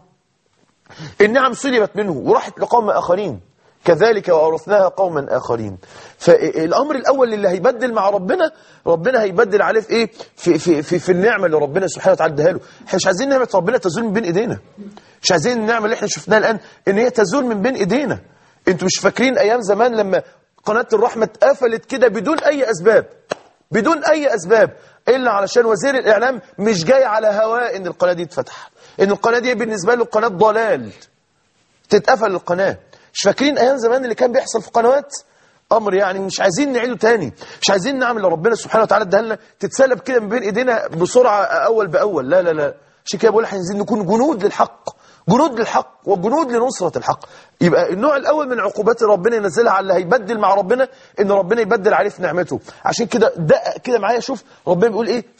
النعم سلبت منه وراحت لقوم آخرين كذلك وأورثناها قوما آخرين فالأمر الأول اللي هيبدل مع ربنا ربنا هيبدل عليه في إيه في, في, في, في النعمة اللي ربنا سبحانه وتعالى اداها له احنا مش عايزين نعمة ربنا تزول من بين إيدينا مش عايزين النعمة اللي احنا شفناها الآن إن هي تزول من بين إيدينا انتوا مش فاكرين أيام زمان لما قناة الرحمة اتقفلت كده بدون أي أسباب بدون أي أسباب إلا علشان وزير الإعلام مش جاي على هواء إن القناة دي تفتح إن القناة دي بالنسبة له قناة ضلال تتقفل القناة مش فاكرين أيام زمان اللي كان بيحصل في قنوات أمر يعني مش عايزين نعيده تاني مش عايزين نعمل اللي ربنا سبحانه وتعالى اداها لنا تتسلب كده من بين إيدينا بسرعة أول بأول لا لا لا عشان كده بقول احنا عايزين نكون جنود للحق جنود للحق وجنود لنصرة الحق يبقى النوع الأول من عقوبات ربنا ينزلها على اللي هيبدل مع ربنا إن ربنا يبدل عليه في نعمته عشان كده دقق كده معايا شوف ربنا بيقول إيه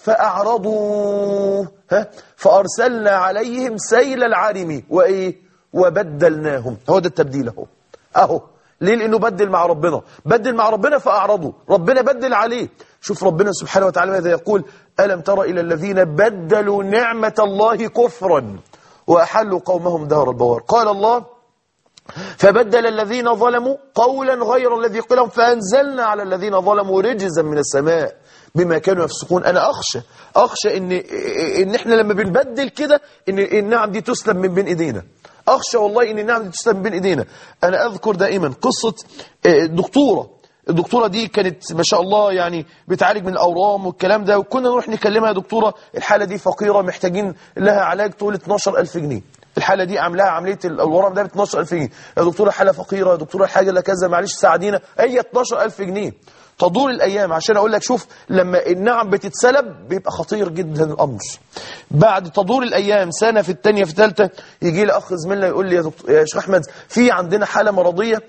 فأعرضوا ها فأرسلنا عليهم سيل العارم وإيه وبدلناهم هو ده التبديل أهو أهو ليه لأنه بدل مع ربنا بدل مع ربنا فأعرضوا ربنا بدل عليه شوف ربنا سبحانه وتعالى ماذا يقول ألم تر إلى الذين بدلوا نعمة الله كفرا وأحلوا قومهم دار البوار قال الله فبدل الذين ظلموا قولا غير الذي قيل لهم فأنزلنا على الذين ظلموا رجزا من السماء بما كانوا يفسقون أنا أخشى أخشى إن, إن إحنا لما بنبدل كده إن النعم دي تسلب من بين إيدينا أخشى والله إن النعم دي تسلب من بين إيدينا أنا أذكر دائما قصة دكتورة الدكتورة دي كانت ما شاء الله يعني بتعالج من الأورام والكلام ده وكنا نروح نكلمها يا دكتورة الحالة دي فقيرة محتاجين لها علاج طول 12000 جنيه الحالة دي عاملاها عملية الورم ده ب 12000 جنيه يا دكتورة حالة فقيرة يا دكتورة حاجة لا كذا معلش ساعدينا هي 12000 جنيه تدور الأيام عشان أقول لك شوف لما النعم بتتسلب بيبقى خطير جدا الأمر بعد تدور الأيام سنة في الثانية في الثالثة يجي لي أخ زميلنا يقول لي يا, دكتور يا شيخ أحمد في عندنا حالة مرضية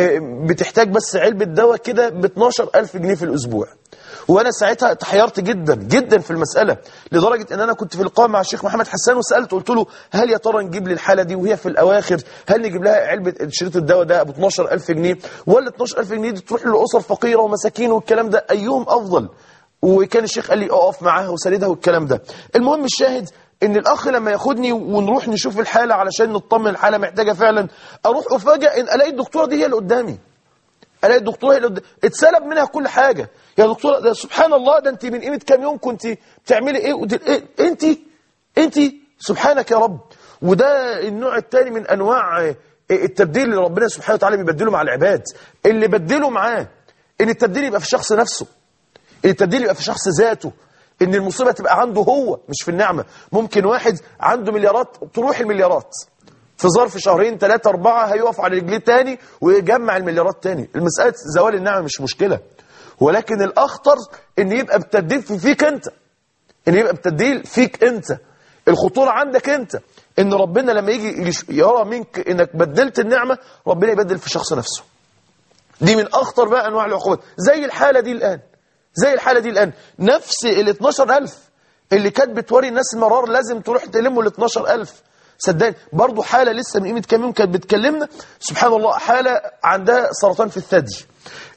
بتحتاج بس علبة دواء كده ب 12000 جنيه في الأسبوع وانا ساعتها تحيرت جدا جدا في المسألة لدرجة ان انا كنت في لقاء مع الشيخ محمد حسان وسألته قلت له هل يا ترى نجيب لي الحالة دي وهي في الاواخر هل نجيب لها علبة شريط الدواء ده ب 12000 جنيه ولا 12000 جنيه دي تروح لأسر فقيرة ومساكين والكلام ده ايهم افضل وكان الشيخ قال لي اقف معاها وساندها والكلام ده المهم الشاهد ان الاخ لما ياخدني ونروح نشوف الحالة علشان نطمن الحالة محتاجة فعلا اروح افاجئ ان الاقي الدكتورة دي هي اللي قدامي الاقي الدكتوره هي اللي قدام اتسلب منها كل حاجه يا دكتوره ده سبحان الله ده انت من قيمه كام يوم كنت بتعملي ايه ودي إيه انت انت سبحانك يا رب وده النوع الثاني من انواع التبديل اللي ربنا سبحانه وتعالى بيبدله مع العباد اللي بدله معاه ان التبديل يبقى في الشخص نفسه ان التبديل يبقى في شخص ذاته ان المصيبه تبقى عنده هو مش في النعمه ممكن واحد عنده مليارات تروح المليارات في ظرف شهرين ثلاثة أربعة هيقف على رجليه تاني ويجمع المليارات تاني المسألة زوال النعمة مش مشكلة ولكن الأخطر إن يبقى بالتبديل في فيك أنت إن يبقى بالتبديل فيك أنت الخطورة عندك أنت إن ربنا لما يجي يرى منك إنك بدلت النعمة ربنا يبدل في الشخص نفسه دي من أخطر بقى أنواع العقوبات زي الحالة دي الآن زي الحالة دي الآن نفس ال 12000 اللي كانت بتوري الناس المرار لازم تروح تلموا ال 12000 صدقني برضه حالة لسه من قيمة كام يوم كانت بتكلمنا سبحان الله حالة عندها سرطان في الثدي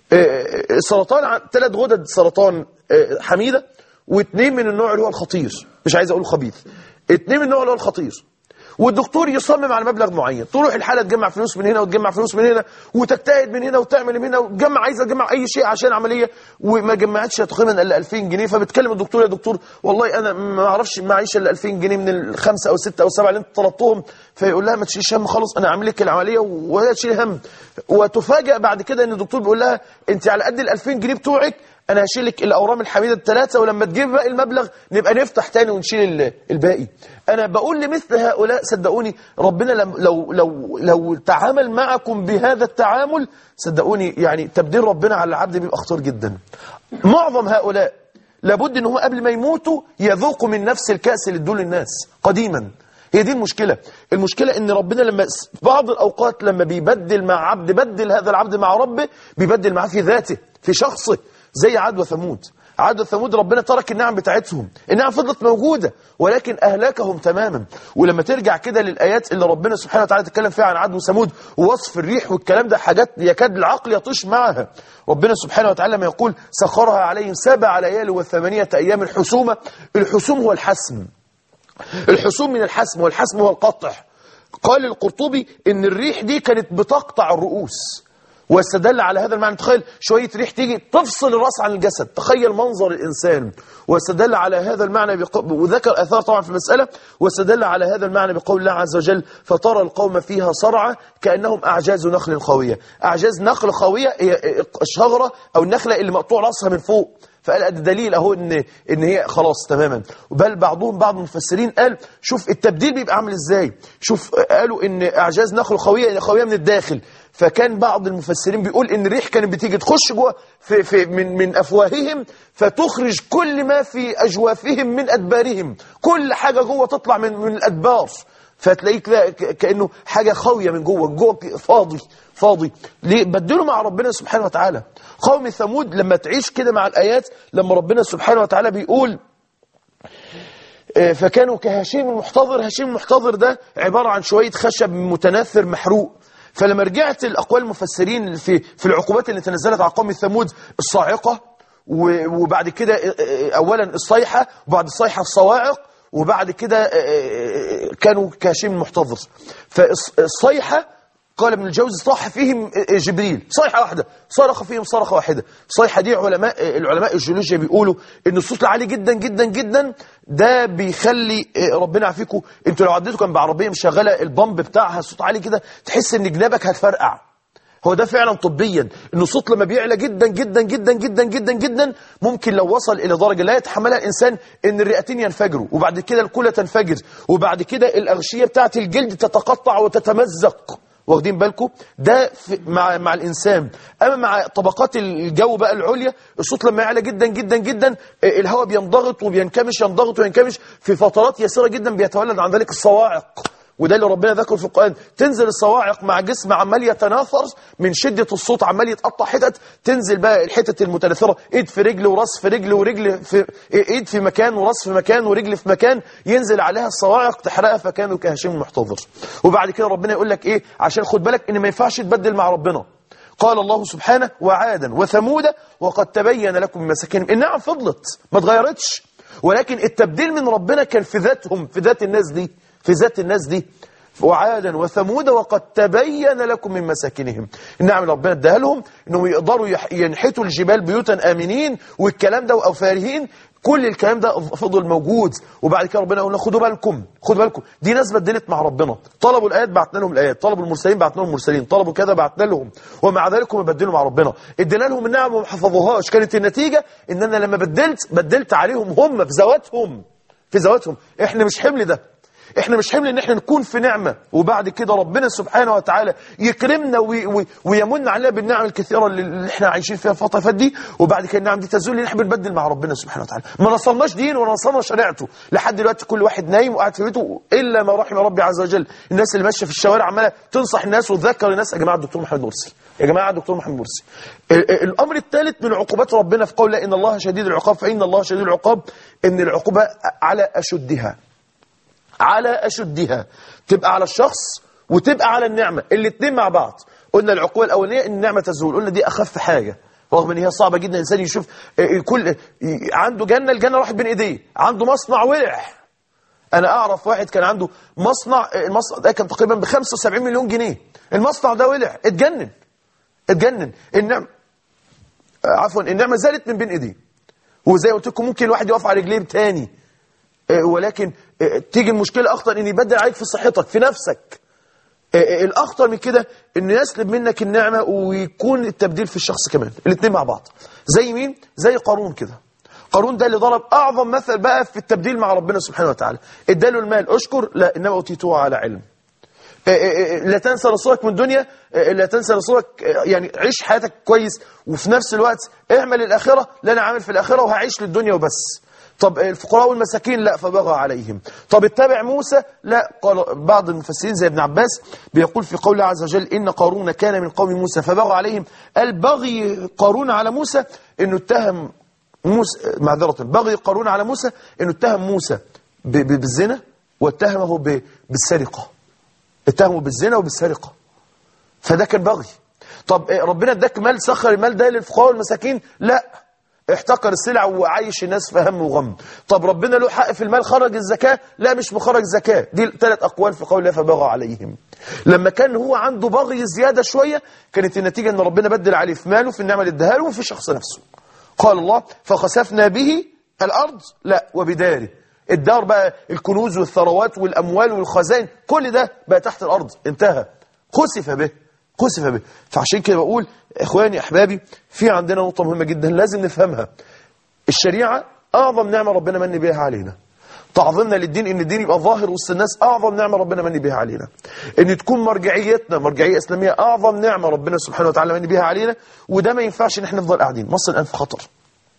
سرطان ثلاث غدد سرطان حميدة واثنين من النوع اللي هو الخطير مش عايز اقول خبيث اثنين من النوع اللي هو الخطير والدكتور يصمم على مبلغ معين تروح الحاله تجمع فلوس من هنا وتجمع فلوس من هنا وتجتهد من هنا وتعمل من هنا وتجمع عايزه تجمع اي شيء عشان عمليه وما جمعتش تقريبا الا 2000 جنيه فبتكلم الدكتور يا دكتور والله انا ما اعرفش معيش الا 2000 جنيه من الخمسه او سته او سبعه اللي انت طلبتهم فيقول لها ما تشيلش هم خلاص انا عامل لك العمليه ولا تشيل هم وتفاجئ بعد كده ان الدكتور بيقول لها انت على قد ال 2000 جنيه بتوعك انا هشيل لك الاورام الحميده الثلاثه ولما تجيب باقي المبلغ نبقى نفتح تاني ونشيل ال- الباقي انا بقول لمثل هؤلاء صدقوني ربنا لم- لو لو لو تعامل معكم بهذا التعامل صدقوني يعني تبديل ربنا على العبد بيبقى خطير جدا معظم هؤلاء لابد ان هم قبل ما يموتوا يذوقوا من نفس الكأس اللي ادوه للناس قديما هي دي المشكلة المشكلة ان ربنا لما س- بعض الاوقات لما بيبدل مع عبد بدل هذا العبد مع ربه بيبدل معاه في ذاته في شخصه زي عاد وثمود عاد وثمود ربنا ترك النعم بتاعتهم النعم فضلت موجودة ولكن أهلكهم تماما ولما ترجع كده للآيات اللي ربنا سبحانه وتعالى تتكلم فيها عن عاد وثمود ووصف الريح والكلام ده حاجات يكاد العقل يطيش معها ربنا سبحانه وتعالى لما يقول سخرها عليهم سبع ليال وثمانية أيام الحسومة الحسوم هو الحسم الحسوم من الحسم والحسم هو القطع قال القرطبي ان الريح دي كانت بتقطع الرؤوس واستدل على هذا المعنى تخيل شوية ريح تيجي تفصل الرأس عن الجسد تخيل منظر الإنسان واستدل على هذا المعنى بق... وذكر أثار طبعا في المسألة واستدل على هذا المعنى بقول الله عز وجل فترى القوم فيها صرعى كأنهم أعجاز نخل خاوية أعجاز نخل خاوية هي الشجرة أو النخلة اللي مقطوع رأسها من فوق فقال ادي دليل اهو ان ان هي خلاص تماما بل بعضهم بعض المفسرين قال شوف التبديل بيبقى عامل ازاي شوف قالوا ان اعجاز نخل خويه خويه من الداخل فكان بعض المفسرين بيقول ان الريح كانت بتيجي تخش جوه في في من من افواههم فتخرج كل ما في اجوافهم من ادبارهم كل حاجه جوه تطلع من من الادبار فتلاقيه كده ك- كانه حاجه خاويه من جوه جوه ك- فاضي فاضي ليه بدلوا مع ربنا سبحانه وتعالى قوم ثمود لما تعيش كده مع الايات لما ربنا سبحانه وتعالى بيقول آه، فكانوا كهشيم المحتضر هشيم المحتضر ده عبارة عن شوية خشب متناثر محروق فلما رجعت الأقوال المفسرين في في العقوبات اللي تنزلت على قوم ثمود الصاعقة و- وبعد كده آه، آه، أولا الصيحة وبعد الصيحة الصواعق وبعد كده آه، آه، كانوا كهشيم المحتضر فالصيحة قال ابن الجوزي صاح فيهم جبريل صيحة واحدة صرخ فيهم صرخة واحدة الصيحة دي علماء العلماء الجيولوجيا بيقولوا ان الصوت العالي جدا جدا جدا ده بيخلي ربنا يعافيكم انتوا لو عديتوا كان بعربية مشغلة البامب بتاعها صوت عالي كده تحس ان جنابك هتفرقع هو ده فعلا طبيا ان الصوت لما بيعلى جدا جدا جدا جدا جدا جدا ممكن لو وصل الى درجه لا يتحملها الانسان ان الرئتين ينفجروا وبعد كده الكلى تنفجر وبعد كده الاغشيه بتاعه الجلد تتقطع وتتمزق واخدين بالكم ده في مع مع الانسان اما مع طبقات الجو بقى العليا الصوت لما يعلى جدا جدا جدا آه، الهواء بينضغط وبينكمش ينضغط وينكمش في فترات يسيره جدا بيتولد عن ذلك الصواعق وده اللي ربنا ذكره في القرآن تنزل الصواعق مع جسم عمال يتناثر من شدة الصوت عمال يتقطع حتت تنزل بقى الحتت المتناثرة ايد في رجل وراس في رجل ورجل في ايد في مكان وراس في مكان ورجل في مكان ينزل عليها الصواعق تحرقها فكانوا كهشيم محتضر وبعد كده ربنا يقول لك ايه عشان خد بالك ان ما ينفعش تبدل مع ربنا قال الله سبحانه وعادا وثمود وقد تبين لكم من مساكنهم النعم فضلت ما اتغيرتش ولكن التبديل من ربنا كان في ذاتهم في ذات الناس دي في ذات الناس دي وعادا وثمود وقد تبين لكم من مساكنهم النعم اللي ربنا اداها لهم انهم يقدروا يح- ينحتوا الجبال بيوتا امنين والكلام ده او فارهين كل الكلام ده فضل موجود وبعد كده ربنا يقول لنا خدوا بالكم خدوا بالكم دي ناس بدلت مع ربنا طلبوا الايات بعتنا لهم الايات طلبوا المرسلين بعتنا لهم المرسلين طلبوا كذا بعتنا لهم ومع ذلك هم بدلوا مع ربنا ادينا لهم النعم وما حفظوهاش كانت النتيجه ان انا لما بدلت بدلت عليهم هم في ذواتهم في ذواتهم احنا مش حمل ده احنا مش حمل ان احنا نكون في نعمة وبعد كده ربنا سبحانه وتعالى يكرمنا وي وي ويمن علينا بالنعم الكثيرة اللي اللي احنا عايشين فيها الفترة اللي فاتت دي وبعد كده النعم دي تزول لان احنا بنبدل مع ربنا سبحانه وتعالى ما نصلناش دين ولا نصلنا شريعته لحد دلوقتي كل واحد نايم وقاعد في بيته الا ما رحم ربي عز وجل الناس اللي ماشيه في الشوارع عماله تنصح الناس وتذكر الناس يا جماعه الدكتور محمد مرسي يا جماعه الدكتور محمد مرسي ال- ال- الامر الثالث من عقوبات ربنا في قوله ان الله شديد العقاب فان الله شديد العقاب ان العقوبه على اشدها على أشدها تبقى على الشخص وتبقى على النعمة الاثنين مع بعض قلنا العقوبة الأولانية إن النعمة تزول قلنا دي أخف حاجة رغم ان هي صعبة جدا الانسان يشوف آه، كل عنده جنة الجنة راحت بين ايديه عنده مصنع ولع انا اعرف واحد كان عنده مصنع المصنع ده كان تقريبا ب 75 مليون جنيه المصنع ده ولع اتجنن اتجنن النعم عفوا النعمه زالت من بين ايديه وزي ما قلت لكم ممكن الواحد يقف على رجليه تاني آه، ولكن آه، تيجي المشكله اخطر ان يبدل عليك في صحتك في نفسك آه، آه، الاخطر من كده انه يسلب منك النعمه ويكون التبديل في الشخص كمان الاثنين مع بعض زي مين زي قارون كده قارون ده اللي ضرب اعظم مثل بقى في التبديل مع ربنا سبحانه وتعالى اداله المال اشكر لا انما اوتيته على علم آه، آه، آه، لا تنسى نصيبك من الدنيا آه، لا تنسى نصيبك آه، يعني عيش حياتك كويس وفي نفس الوقت اعمل الاخره لا انا عامل في الاخره وهعيش للدنيا وبس طب الفقراء والمساكين لا فبغى عليهم طب اتبع موسى لا قال بعض المفسرين زي ابن عباس بيقول في قول الله عز وجل إن قارون كان من قوم موسى فبغى عليهم البغي قارون على موسى انه اتهم موسى معذرة بغي قارون على موسى انه اتهم موسى ب- ب- بالزنا واتهمه ب- بالسرقة اتهمه بالزنا وبالسرقة فده كان بغي طب إيه، ربنا اداك مال سخر المال ده للفقراء والمساكين لا احتكر السلع وعايش الناس في هم وغم طب ربنا له حق في المال خرج الزكاة لا مش مخرج زكاة دي ثلاث أقوال في قول الله فبغى عليهم لما كان هو عنده بغي زيادة شوية كانت النتيجة ان ربنا بدل عليه في ماله في النعمة اللي اداها له وفي الشخص نفسه قال الله فخسفنا به الأرض لا وبداره الدار بقى الكنوز والثروات والأموال والخزائن كل ده بقى تحت الأرض انتهى خسف به خسف به فعشان كده بقول إخواني أحبابي في عندنا نقطة مهمة جدا لازم نفهمها الشريعة أعظم نعمة ربنا من بها علينا تعظيمنا للدين ان الدين يبقى ظاهر وسط الناس اعظم نعمه ربنا من بها علينا ان تكون مرجعيتنا مرجعيه اسلاميه اعظم نعمه ربنا سبحانه وتعالى من بها علينا وده ما ينفعش ان احنا نفضل قاعدين مصر الان في خطر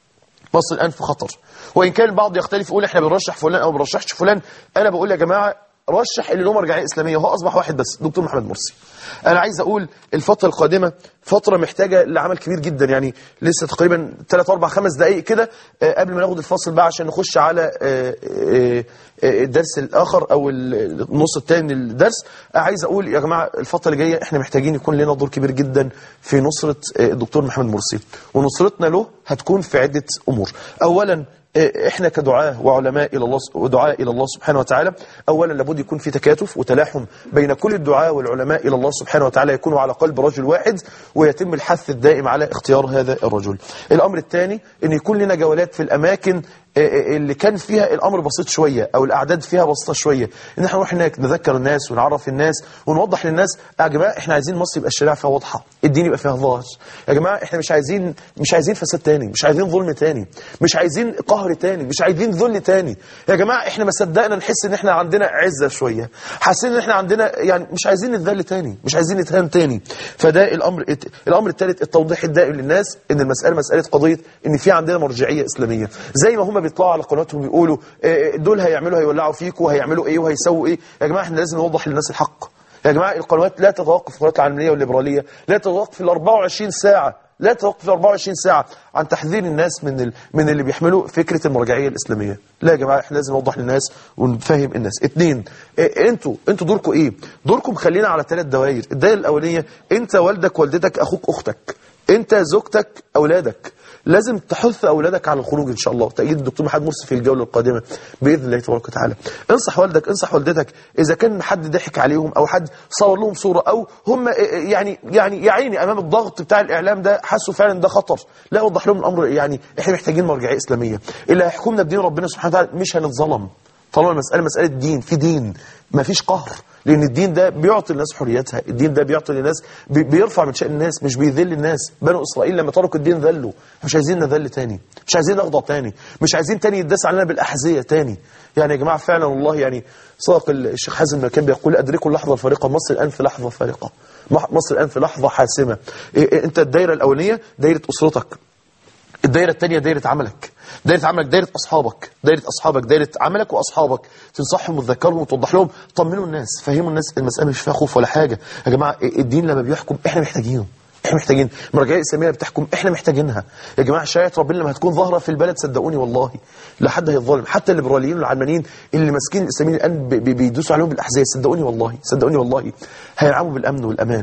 مصر الان في خطر وان كان البعض يختلف يقول احنا بنرشح فلان او ما بنرشحش فلان انا بقول يا جماعه رشح اللي له مرجعيه اسلاميه وهو اصبح واحد بس دكتور محمد مرسي انا عايز اقول الفتره القادمه فتره محتاجه لعمل كبير جدا يعني لسه تقريبا 3 4 5 دقائق كده آه، قبل ما ناخد الفاصل بقى عشان نخش على آه، آه، آه، الدرس الاخر او ال- النص الثاني من الدرس آه، عايز اقول يا جماعه الفتره اللي جايه احنا محتاجين يكون لنا دور كبير جدا في نصره آه، الدكتور محمد مرسي ونصرتنا له هتكون في عده امور اولا احنا كدعاة وعلماء الى الله ودعاء الى الله سبحانه وتعالى اولا لابد يكون في تكاتف وتلاحم بين كل الدعاة والعلماء الى الله سبحانه وتعالى يكونوا على قلب رجل واحد ويتم الحث الدائم على اختيار هذا الرجل الامر الثاني ان يكون لنا جولات في الاماكن اللي كان فيها الامر بسيط شويه او الاعداد فيها بسيطه شويه ان احنا نروح هناك نذكر الناس ونعرف الناس ونوضح للناس يا جماعه احنا عايزين مصر يبقى الشريعه فيها واضحه الدين يبقى فيها ظاهر يا جماعه احنا مش عايزين مش عايزين فساد تاني مش عايزين ظلم تاني مش عايزين قهر تاني مش عايزين ذل تاني يا جماعه احنا ما صدقنا نحس ان احنا عندنا عزه شويه حاسين ان احنا عندنا يعني مش عايزين نتذل تاني مش عايزين نتهان تاني فده الامر الامر الثالث التوضيح الدائم للناس ان المساله مساله قضيه ان في عندنا مرجعيه اسلاميه زي ما هم بيطلعوا على قناتهم بيقولوا آه، دول هيعملوا هيولعوا فيكم وهيعملوا ايه وهيسووا ايه يا جماعه احنا لازم نوضح للناس الحق يا جماعه القنوات لا تتوقف القنوات العلمانيه والليبراليه لا تتوقف ال 24 ساعه لا تتوقف ال 24 ساعه عن تحذير الناس من ال... من اللي بيحملوا فكره المرجعيه الاسلاميه لا يا جماعه احنا لازم نوضح للناس ونفهم الناس اثنين إيه انتوا انتوا دوركم ايه دوركم خلينا على ثلاث دوائر الدائره الاولانيه انت والدك والدتك اخوك اختك انت زوجتك اولادك لازم تحث اولادك على الخروج ان شاء الله تأييد الدكتور محمد مرسي في الجوله القادمه باذن الله تبارك وتعالى انصح والدك انصح والدتك اذا كان حد ضحك عليهم او حد صور لهم صوره او هم يعني يعني يا عيني امام الضغط بتاع الاعلام ده حسوا فعلا ده خطر لا وضح لهم الامر يعني احنا محتاجين مرجعيه اسلاميه اللي هيحكمنا بدين ربنا سبحانه وتعالى مش هنتظلم طالما المساله مساله دين في دين ما فيش قهر لان الدين ده بيعطي الناس حريتها الدين ده بيعطي للناس بي- بيرفع من شأن الناس مش بيذل الناس بنو اسرائيل لما تركوا الدين ذلوا مش عايزين نذل تاني مش عايزين نخضع تاني مش عايزين تاني يداس علينا بالاحذيه تاني يعني يا جماعه فعلا والله يعني صدق الشيخ حازم لما كان بيقول ادركوا اللحظه الفارقه مصر الان في لحظه فارقه مح- مصر الان في لحظه حاسمه إيه إيه انت الدايره الاولانيه دايره اسرتك الدايرة الثانية دايرة عملك دايرة عملك دايرة أصحابك دايرة أصحابك دايرة عملك وأصحابك تنصحهم وتذكرهم وتوضح لهم طمنوا الناس فهموا الناس المسألة مش فيها خوف ولا حاجة يا جماعة الدين لما بيحكم إحنا محتاجينه احنا محتاجين المرجعيه الاسلاميه بتحكم احنا محتاجينها يا جماعه شريعه ربنا لما هتكون ظاهره في البلد صدقوني والله لا حد هيتظلم حتى الليبراليين والعلمانيين اللي ماسكين الاسلاميين الان بي- بي- بيدوسوا عليهم بالاحذيه صدقوني والله صدقوني والله هينعموا بالامن والامان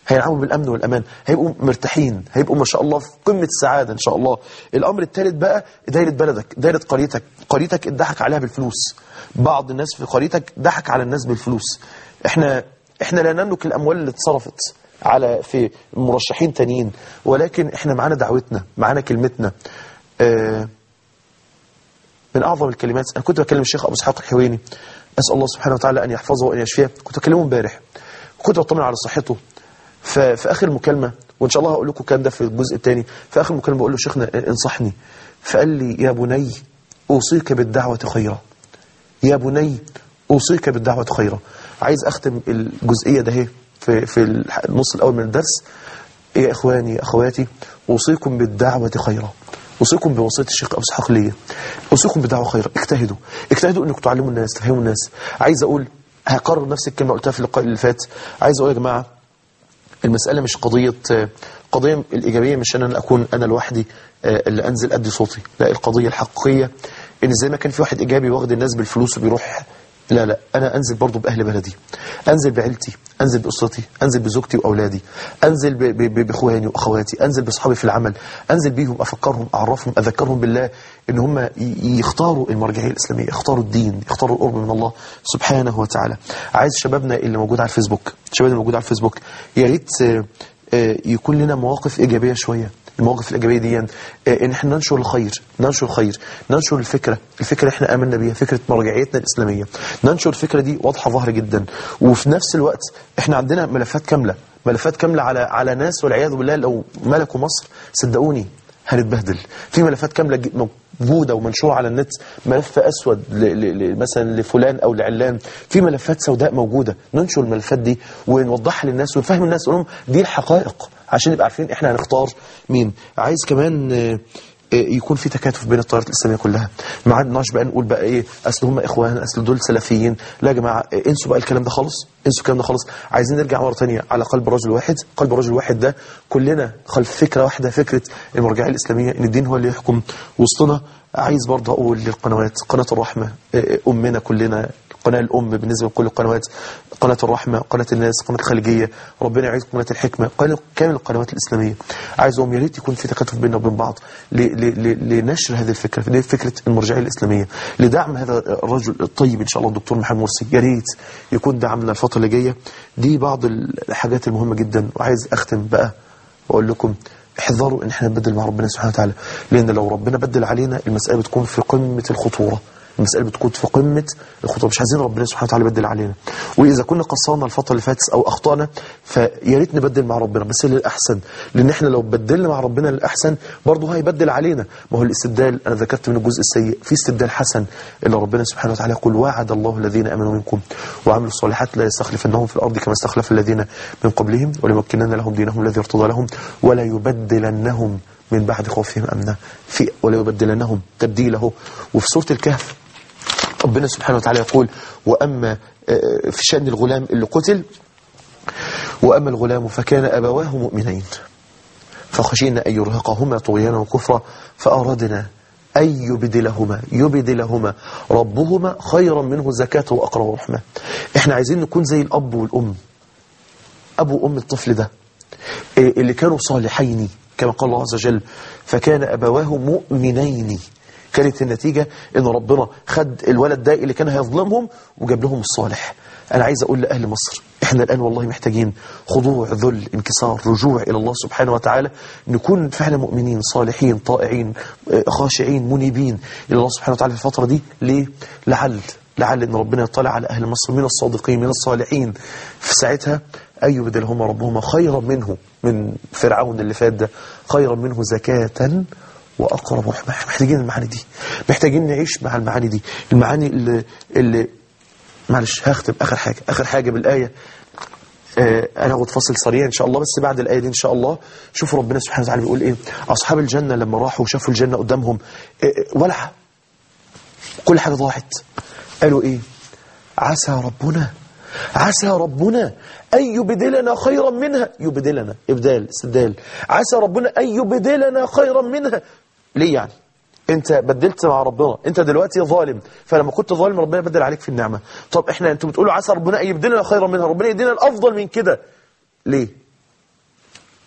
هينعموا بالامن والامان هيبقوا مرتاحين هيبقوا ما شاء الله في قمه السعاده ان شاء الله الامر الثالث بقى دايره بلدك دايره قريتك قريتك اتضحك عليها بالفلوس بعض الناس في قريتك ضحك على الناس بالفلوس احنا احنا لا نملك الاموال اللي اتصرفت على في مرشحين تانيين ولكن احنا معانا دعوتنا معانا كلمتنا آه من اعظم الكلمات انا كنت بكلم الشيخ ابو اسحاق الحويني اسال الله سبحانه وتعالى ان يحفظه وان يشفيه كنت بكلمه امبارح كنت بطمن على صحته ففي اخر المكالمه وان شاء الله هقول لكم الكلام ده في الجزء الثاني في اخر المكالمه بقول له شيخنا انصحني فقال لي يا بني اوصيك بالدعوه خيرا يا بني اوصيك بالدعوه خيرا عايز اختم الجزئيه ده اهي في في النص الاول من الدرس يا اخواني يا اخواتي اوصيكم بالدعوه خيرا اوصيكم بوصيه الشيخ ابو اسحاق ليا اوصيكم بدعوه خيرا اجتهدوا اجتهدوا انكم تعلموا الناس تفهموا الناس عايز اقول هكرر نفس الكلمه قلتها في اللقاء اللي فات عايز اقول يا جماعه المسألة مش قضية قضية الإيجابية مش أن أنا أكون أنا لوحدي اللي أنزل أدي صوتي لا القضية الحقيقية إن زي ما كان في واحد إيجابي واخد الناس بالفلوس وبيروح لا لا أنا أنزل برضو بأهل بلدي أنزل بعيلتي أنزل بأسرتي أنزل بزوجتي وأولادي أنزل ب- ب- بإخواني وأخواتي أنزل بأصحابي في العمل أنزل بيهم أفكرهم أعرفهم أذكرهم بالله إن هم ي- يختاروا المرجعية الإسلامية يختاروا الدين يختاروا القرب من الله سبحانه وتعالى عايز شبابنا اللي موجود على الفيسبوك شبابنا اللي موجود على الفيسبوك يا ريت آه، آه، يكون لنا مواقف إيجابية شوية المواقف الإيجابية دي آه، إن احنا ننشر الخير ننشر الخير ننشر الفكرة الفكرة احنا آمنا بيها فكرة مرجعيتنا الإسلامية ننشر الفكرة دي واضحة ظاهرة جدا وفي نفس الوقت احنا عندنا ملفات كاملة ملفات كاملة على على ناس والعياذ بالله لو ملكوا مصر صدقوني هنتبهدل في ملفات كاملة ج- موجودة ومنشورة على النت ملف أسود ل ل ل مثلا لفلان أو لعلان في ملفات سوداء موجودة ننشر الملفات دي ونوضحها للناس ونفهم الناس نقول لهم دي الحقائق عشان نبقى عارفين احنا هنختار مين عايز كمان آه، آه، يكون في تكاتف بين التيارات الاسلاميه كلها ما عدناش بقى نقول بقى ايه اصل هم اخوان اصل دول سلفيين لا يا جماعه آه، انسوا بقى الكلام ده خالص انسوا الكلام ده خالص عايزين نرجع مره ثانيه على قلب رجل واحد قلب رجل واحد ده كلنا خلف فكره واحده فكره المرجعيه الاسلاميه ان الدين هو اللي يحكم وسطنا عايز برضه اقول للقنوات قناه الرحمه آه، امنا كلنا قناة الأم بالنسبة لكل القنوات قناة الرحمة قناة الناس قناة الخليجية ربنا يعيد قناة الحكمة قناة كامل القنوات الإسلامية عايزهم يا ريت يكون في تكاتف بيننا وبين بعض ل- ل- ل- لنشر هذه الفكرة اللي هي فكرة المرجعية الإسلامية لدعم هذا الرجل الطيب إن شاء الله الدكتور محمد مرسي يا ريت يكون دعمنا الفترة اللي جاية دي بعض الحاجات المهمة جدا وعايز أختم بقى وأقول لكم احذروا ان احنا نبدل مع ربنا سبحانه وتعالى لان لو ربنا بدل علينا المسألة بتكون في قمة الخطورة المسألة بتكون في قمة الخطوة مش عايزين ربنا سبحانه وتعالى يبدل علينا وإذا كنا قصرنا الفترة اللي فاتت أو أخطأنا فيا ريت نبدل مع ربنا بس للأحسن لأن إحنا لو بدلنا مع ربنا للأحسن برضه هيبدل علينا ما هو الاستبدال أنا ذكرت من الجزء السيء في استبدال حسن اللي ربنا سبحانه وتعالى يقول وعد الله الذين آمنوا منكم وعملوا الصالحات لا يستخلفنهم في الأرض كما استخلف الذين من قبلهم وليمكنن لهم دينهم الذي ارتضى لهم ولا يبدلنهم من بعد خوفهم أمنا في ولا يبدلنهم تبديله وفي سورة الكهف ربنا سبحانه وتعالى يقول وأما آه، في شأن الغلام اللي قتل وأما الغلام فكان أبواه مؤمنين فخشينا أن يرهقهما طغيانا وكفرا فأردنا أن يبدلهما يبدلهما ربهما خيرا منه زكاة وأقرب رحمة احنا عايزين نكون زي الأب والأم أبو وأم الطفل ده إيه اللي كانوا صالحين كما قال الله عز وجل فكان أبواه مؤمنين كانت النتيجة ان ربنا خد الولد ده اللي كان هيظلمهم وجاب لهم الصالح انا عايز اقول لاهل مصر احنا الان والله محتاجين خضوع ذل انكسار رجوع الى الله سبحانه وتعالى نكون فعلا مؤمنين صالحين طائعين آه، خاشعين منيبين الى الله سبحانه وتعالى في الفترة دي ليه لعل لعل ان ربنا يطلع على اهل مصر من الصادقين من الصالحين في ساعتها أن يبدلهما ربهما خيرا منه من فرعون اللي فات ده خيرا منه زكاة وأقرب رحمة إحنا محتاجين المعاني دي محتاجين نعيش مع المعاني دي المعاني اللي, اللي معلش هختم آخر حاجة آخر حاجة بالآية آه، أنا هاخد فاصل سريع إن شاء الله بس بعد الآية دي إن شاء الله شوفوا ربنا سبحانه وتعالى بيقول إيه أصحاب الجنة لما راحوا وشافوا الجنة قدامهم آه، آه، ولع كل حاجة ضاعت قالوا إيه عسى ربنا عسى ربنا أن يبدلنا خيرا منها يبدلنا إبدال استبدال عسى ربنا أن يبدلنا خيرا منها ليه يعني انت بدلت مع ربنا انت دلوقتي ظالم فلما كنت ظالم ربنا بدل عليك في النعمة طب احنا انتوا بتقولوا عسى ربنا أن يبدلنا خيرا منها ربنا يدينا الأفضل من كده ليه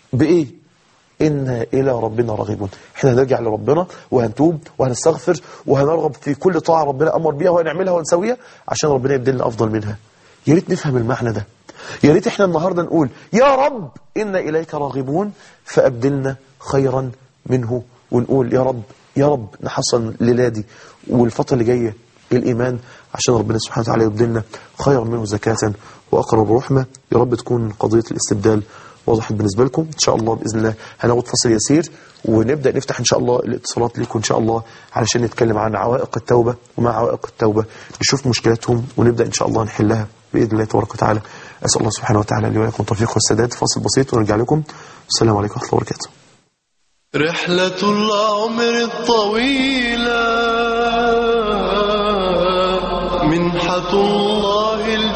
بإيه إنا إلى ربنا راغبون احنا هنرجع لربنا وهنتوب وهنستغفر وهنرغب في كل طاعة ربنا أمر بيها وهنعملها ونسويها عشان ربنا يبدلنا أفضل منها يا ريت نفهم المعنى ده يا ريت احنا النهاردة نقول يا رب إنا إليك راغبون فأبدلنا خيرا منه ونقول يا رب يا رب نحصل ليلادي والفترة اللي جاية الإيمان عشان ربنا سبحانه وتعالى يبدلنا خيرا منه زكاة وأقرب رحمة يا رب تكون قضية الاستبدال وضحت بالنسبة لكم إن شاء الله بإذن الله هناخد فصل يسير ونبدأ نفتح إن شاء الله الاتصالات ليكم إن شاء الله علشان نتكلم عن عوائق التوبة ومع عوائق التوبة نشوف مشكلاتهم ونبدأ إن شاء الله نحلها بإذن الله تبارك وتعالى أسأل الله سبحانه وتعالى لي ولكم التوفيق والسداد فاصل بسيط ونرجع لكم السلام عليكم ورحمة الله وبركاته رحلة العمر الطويلة منحة الله الجميلة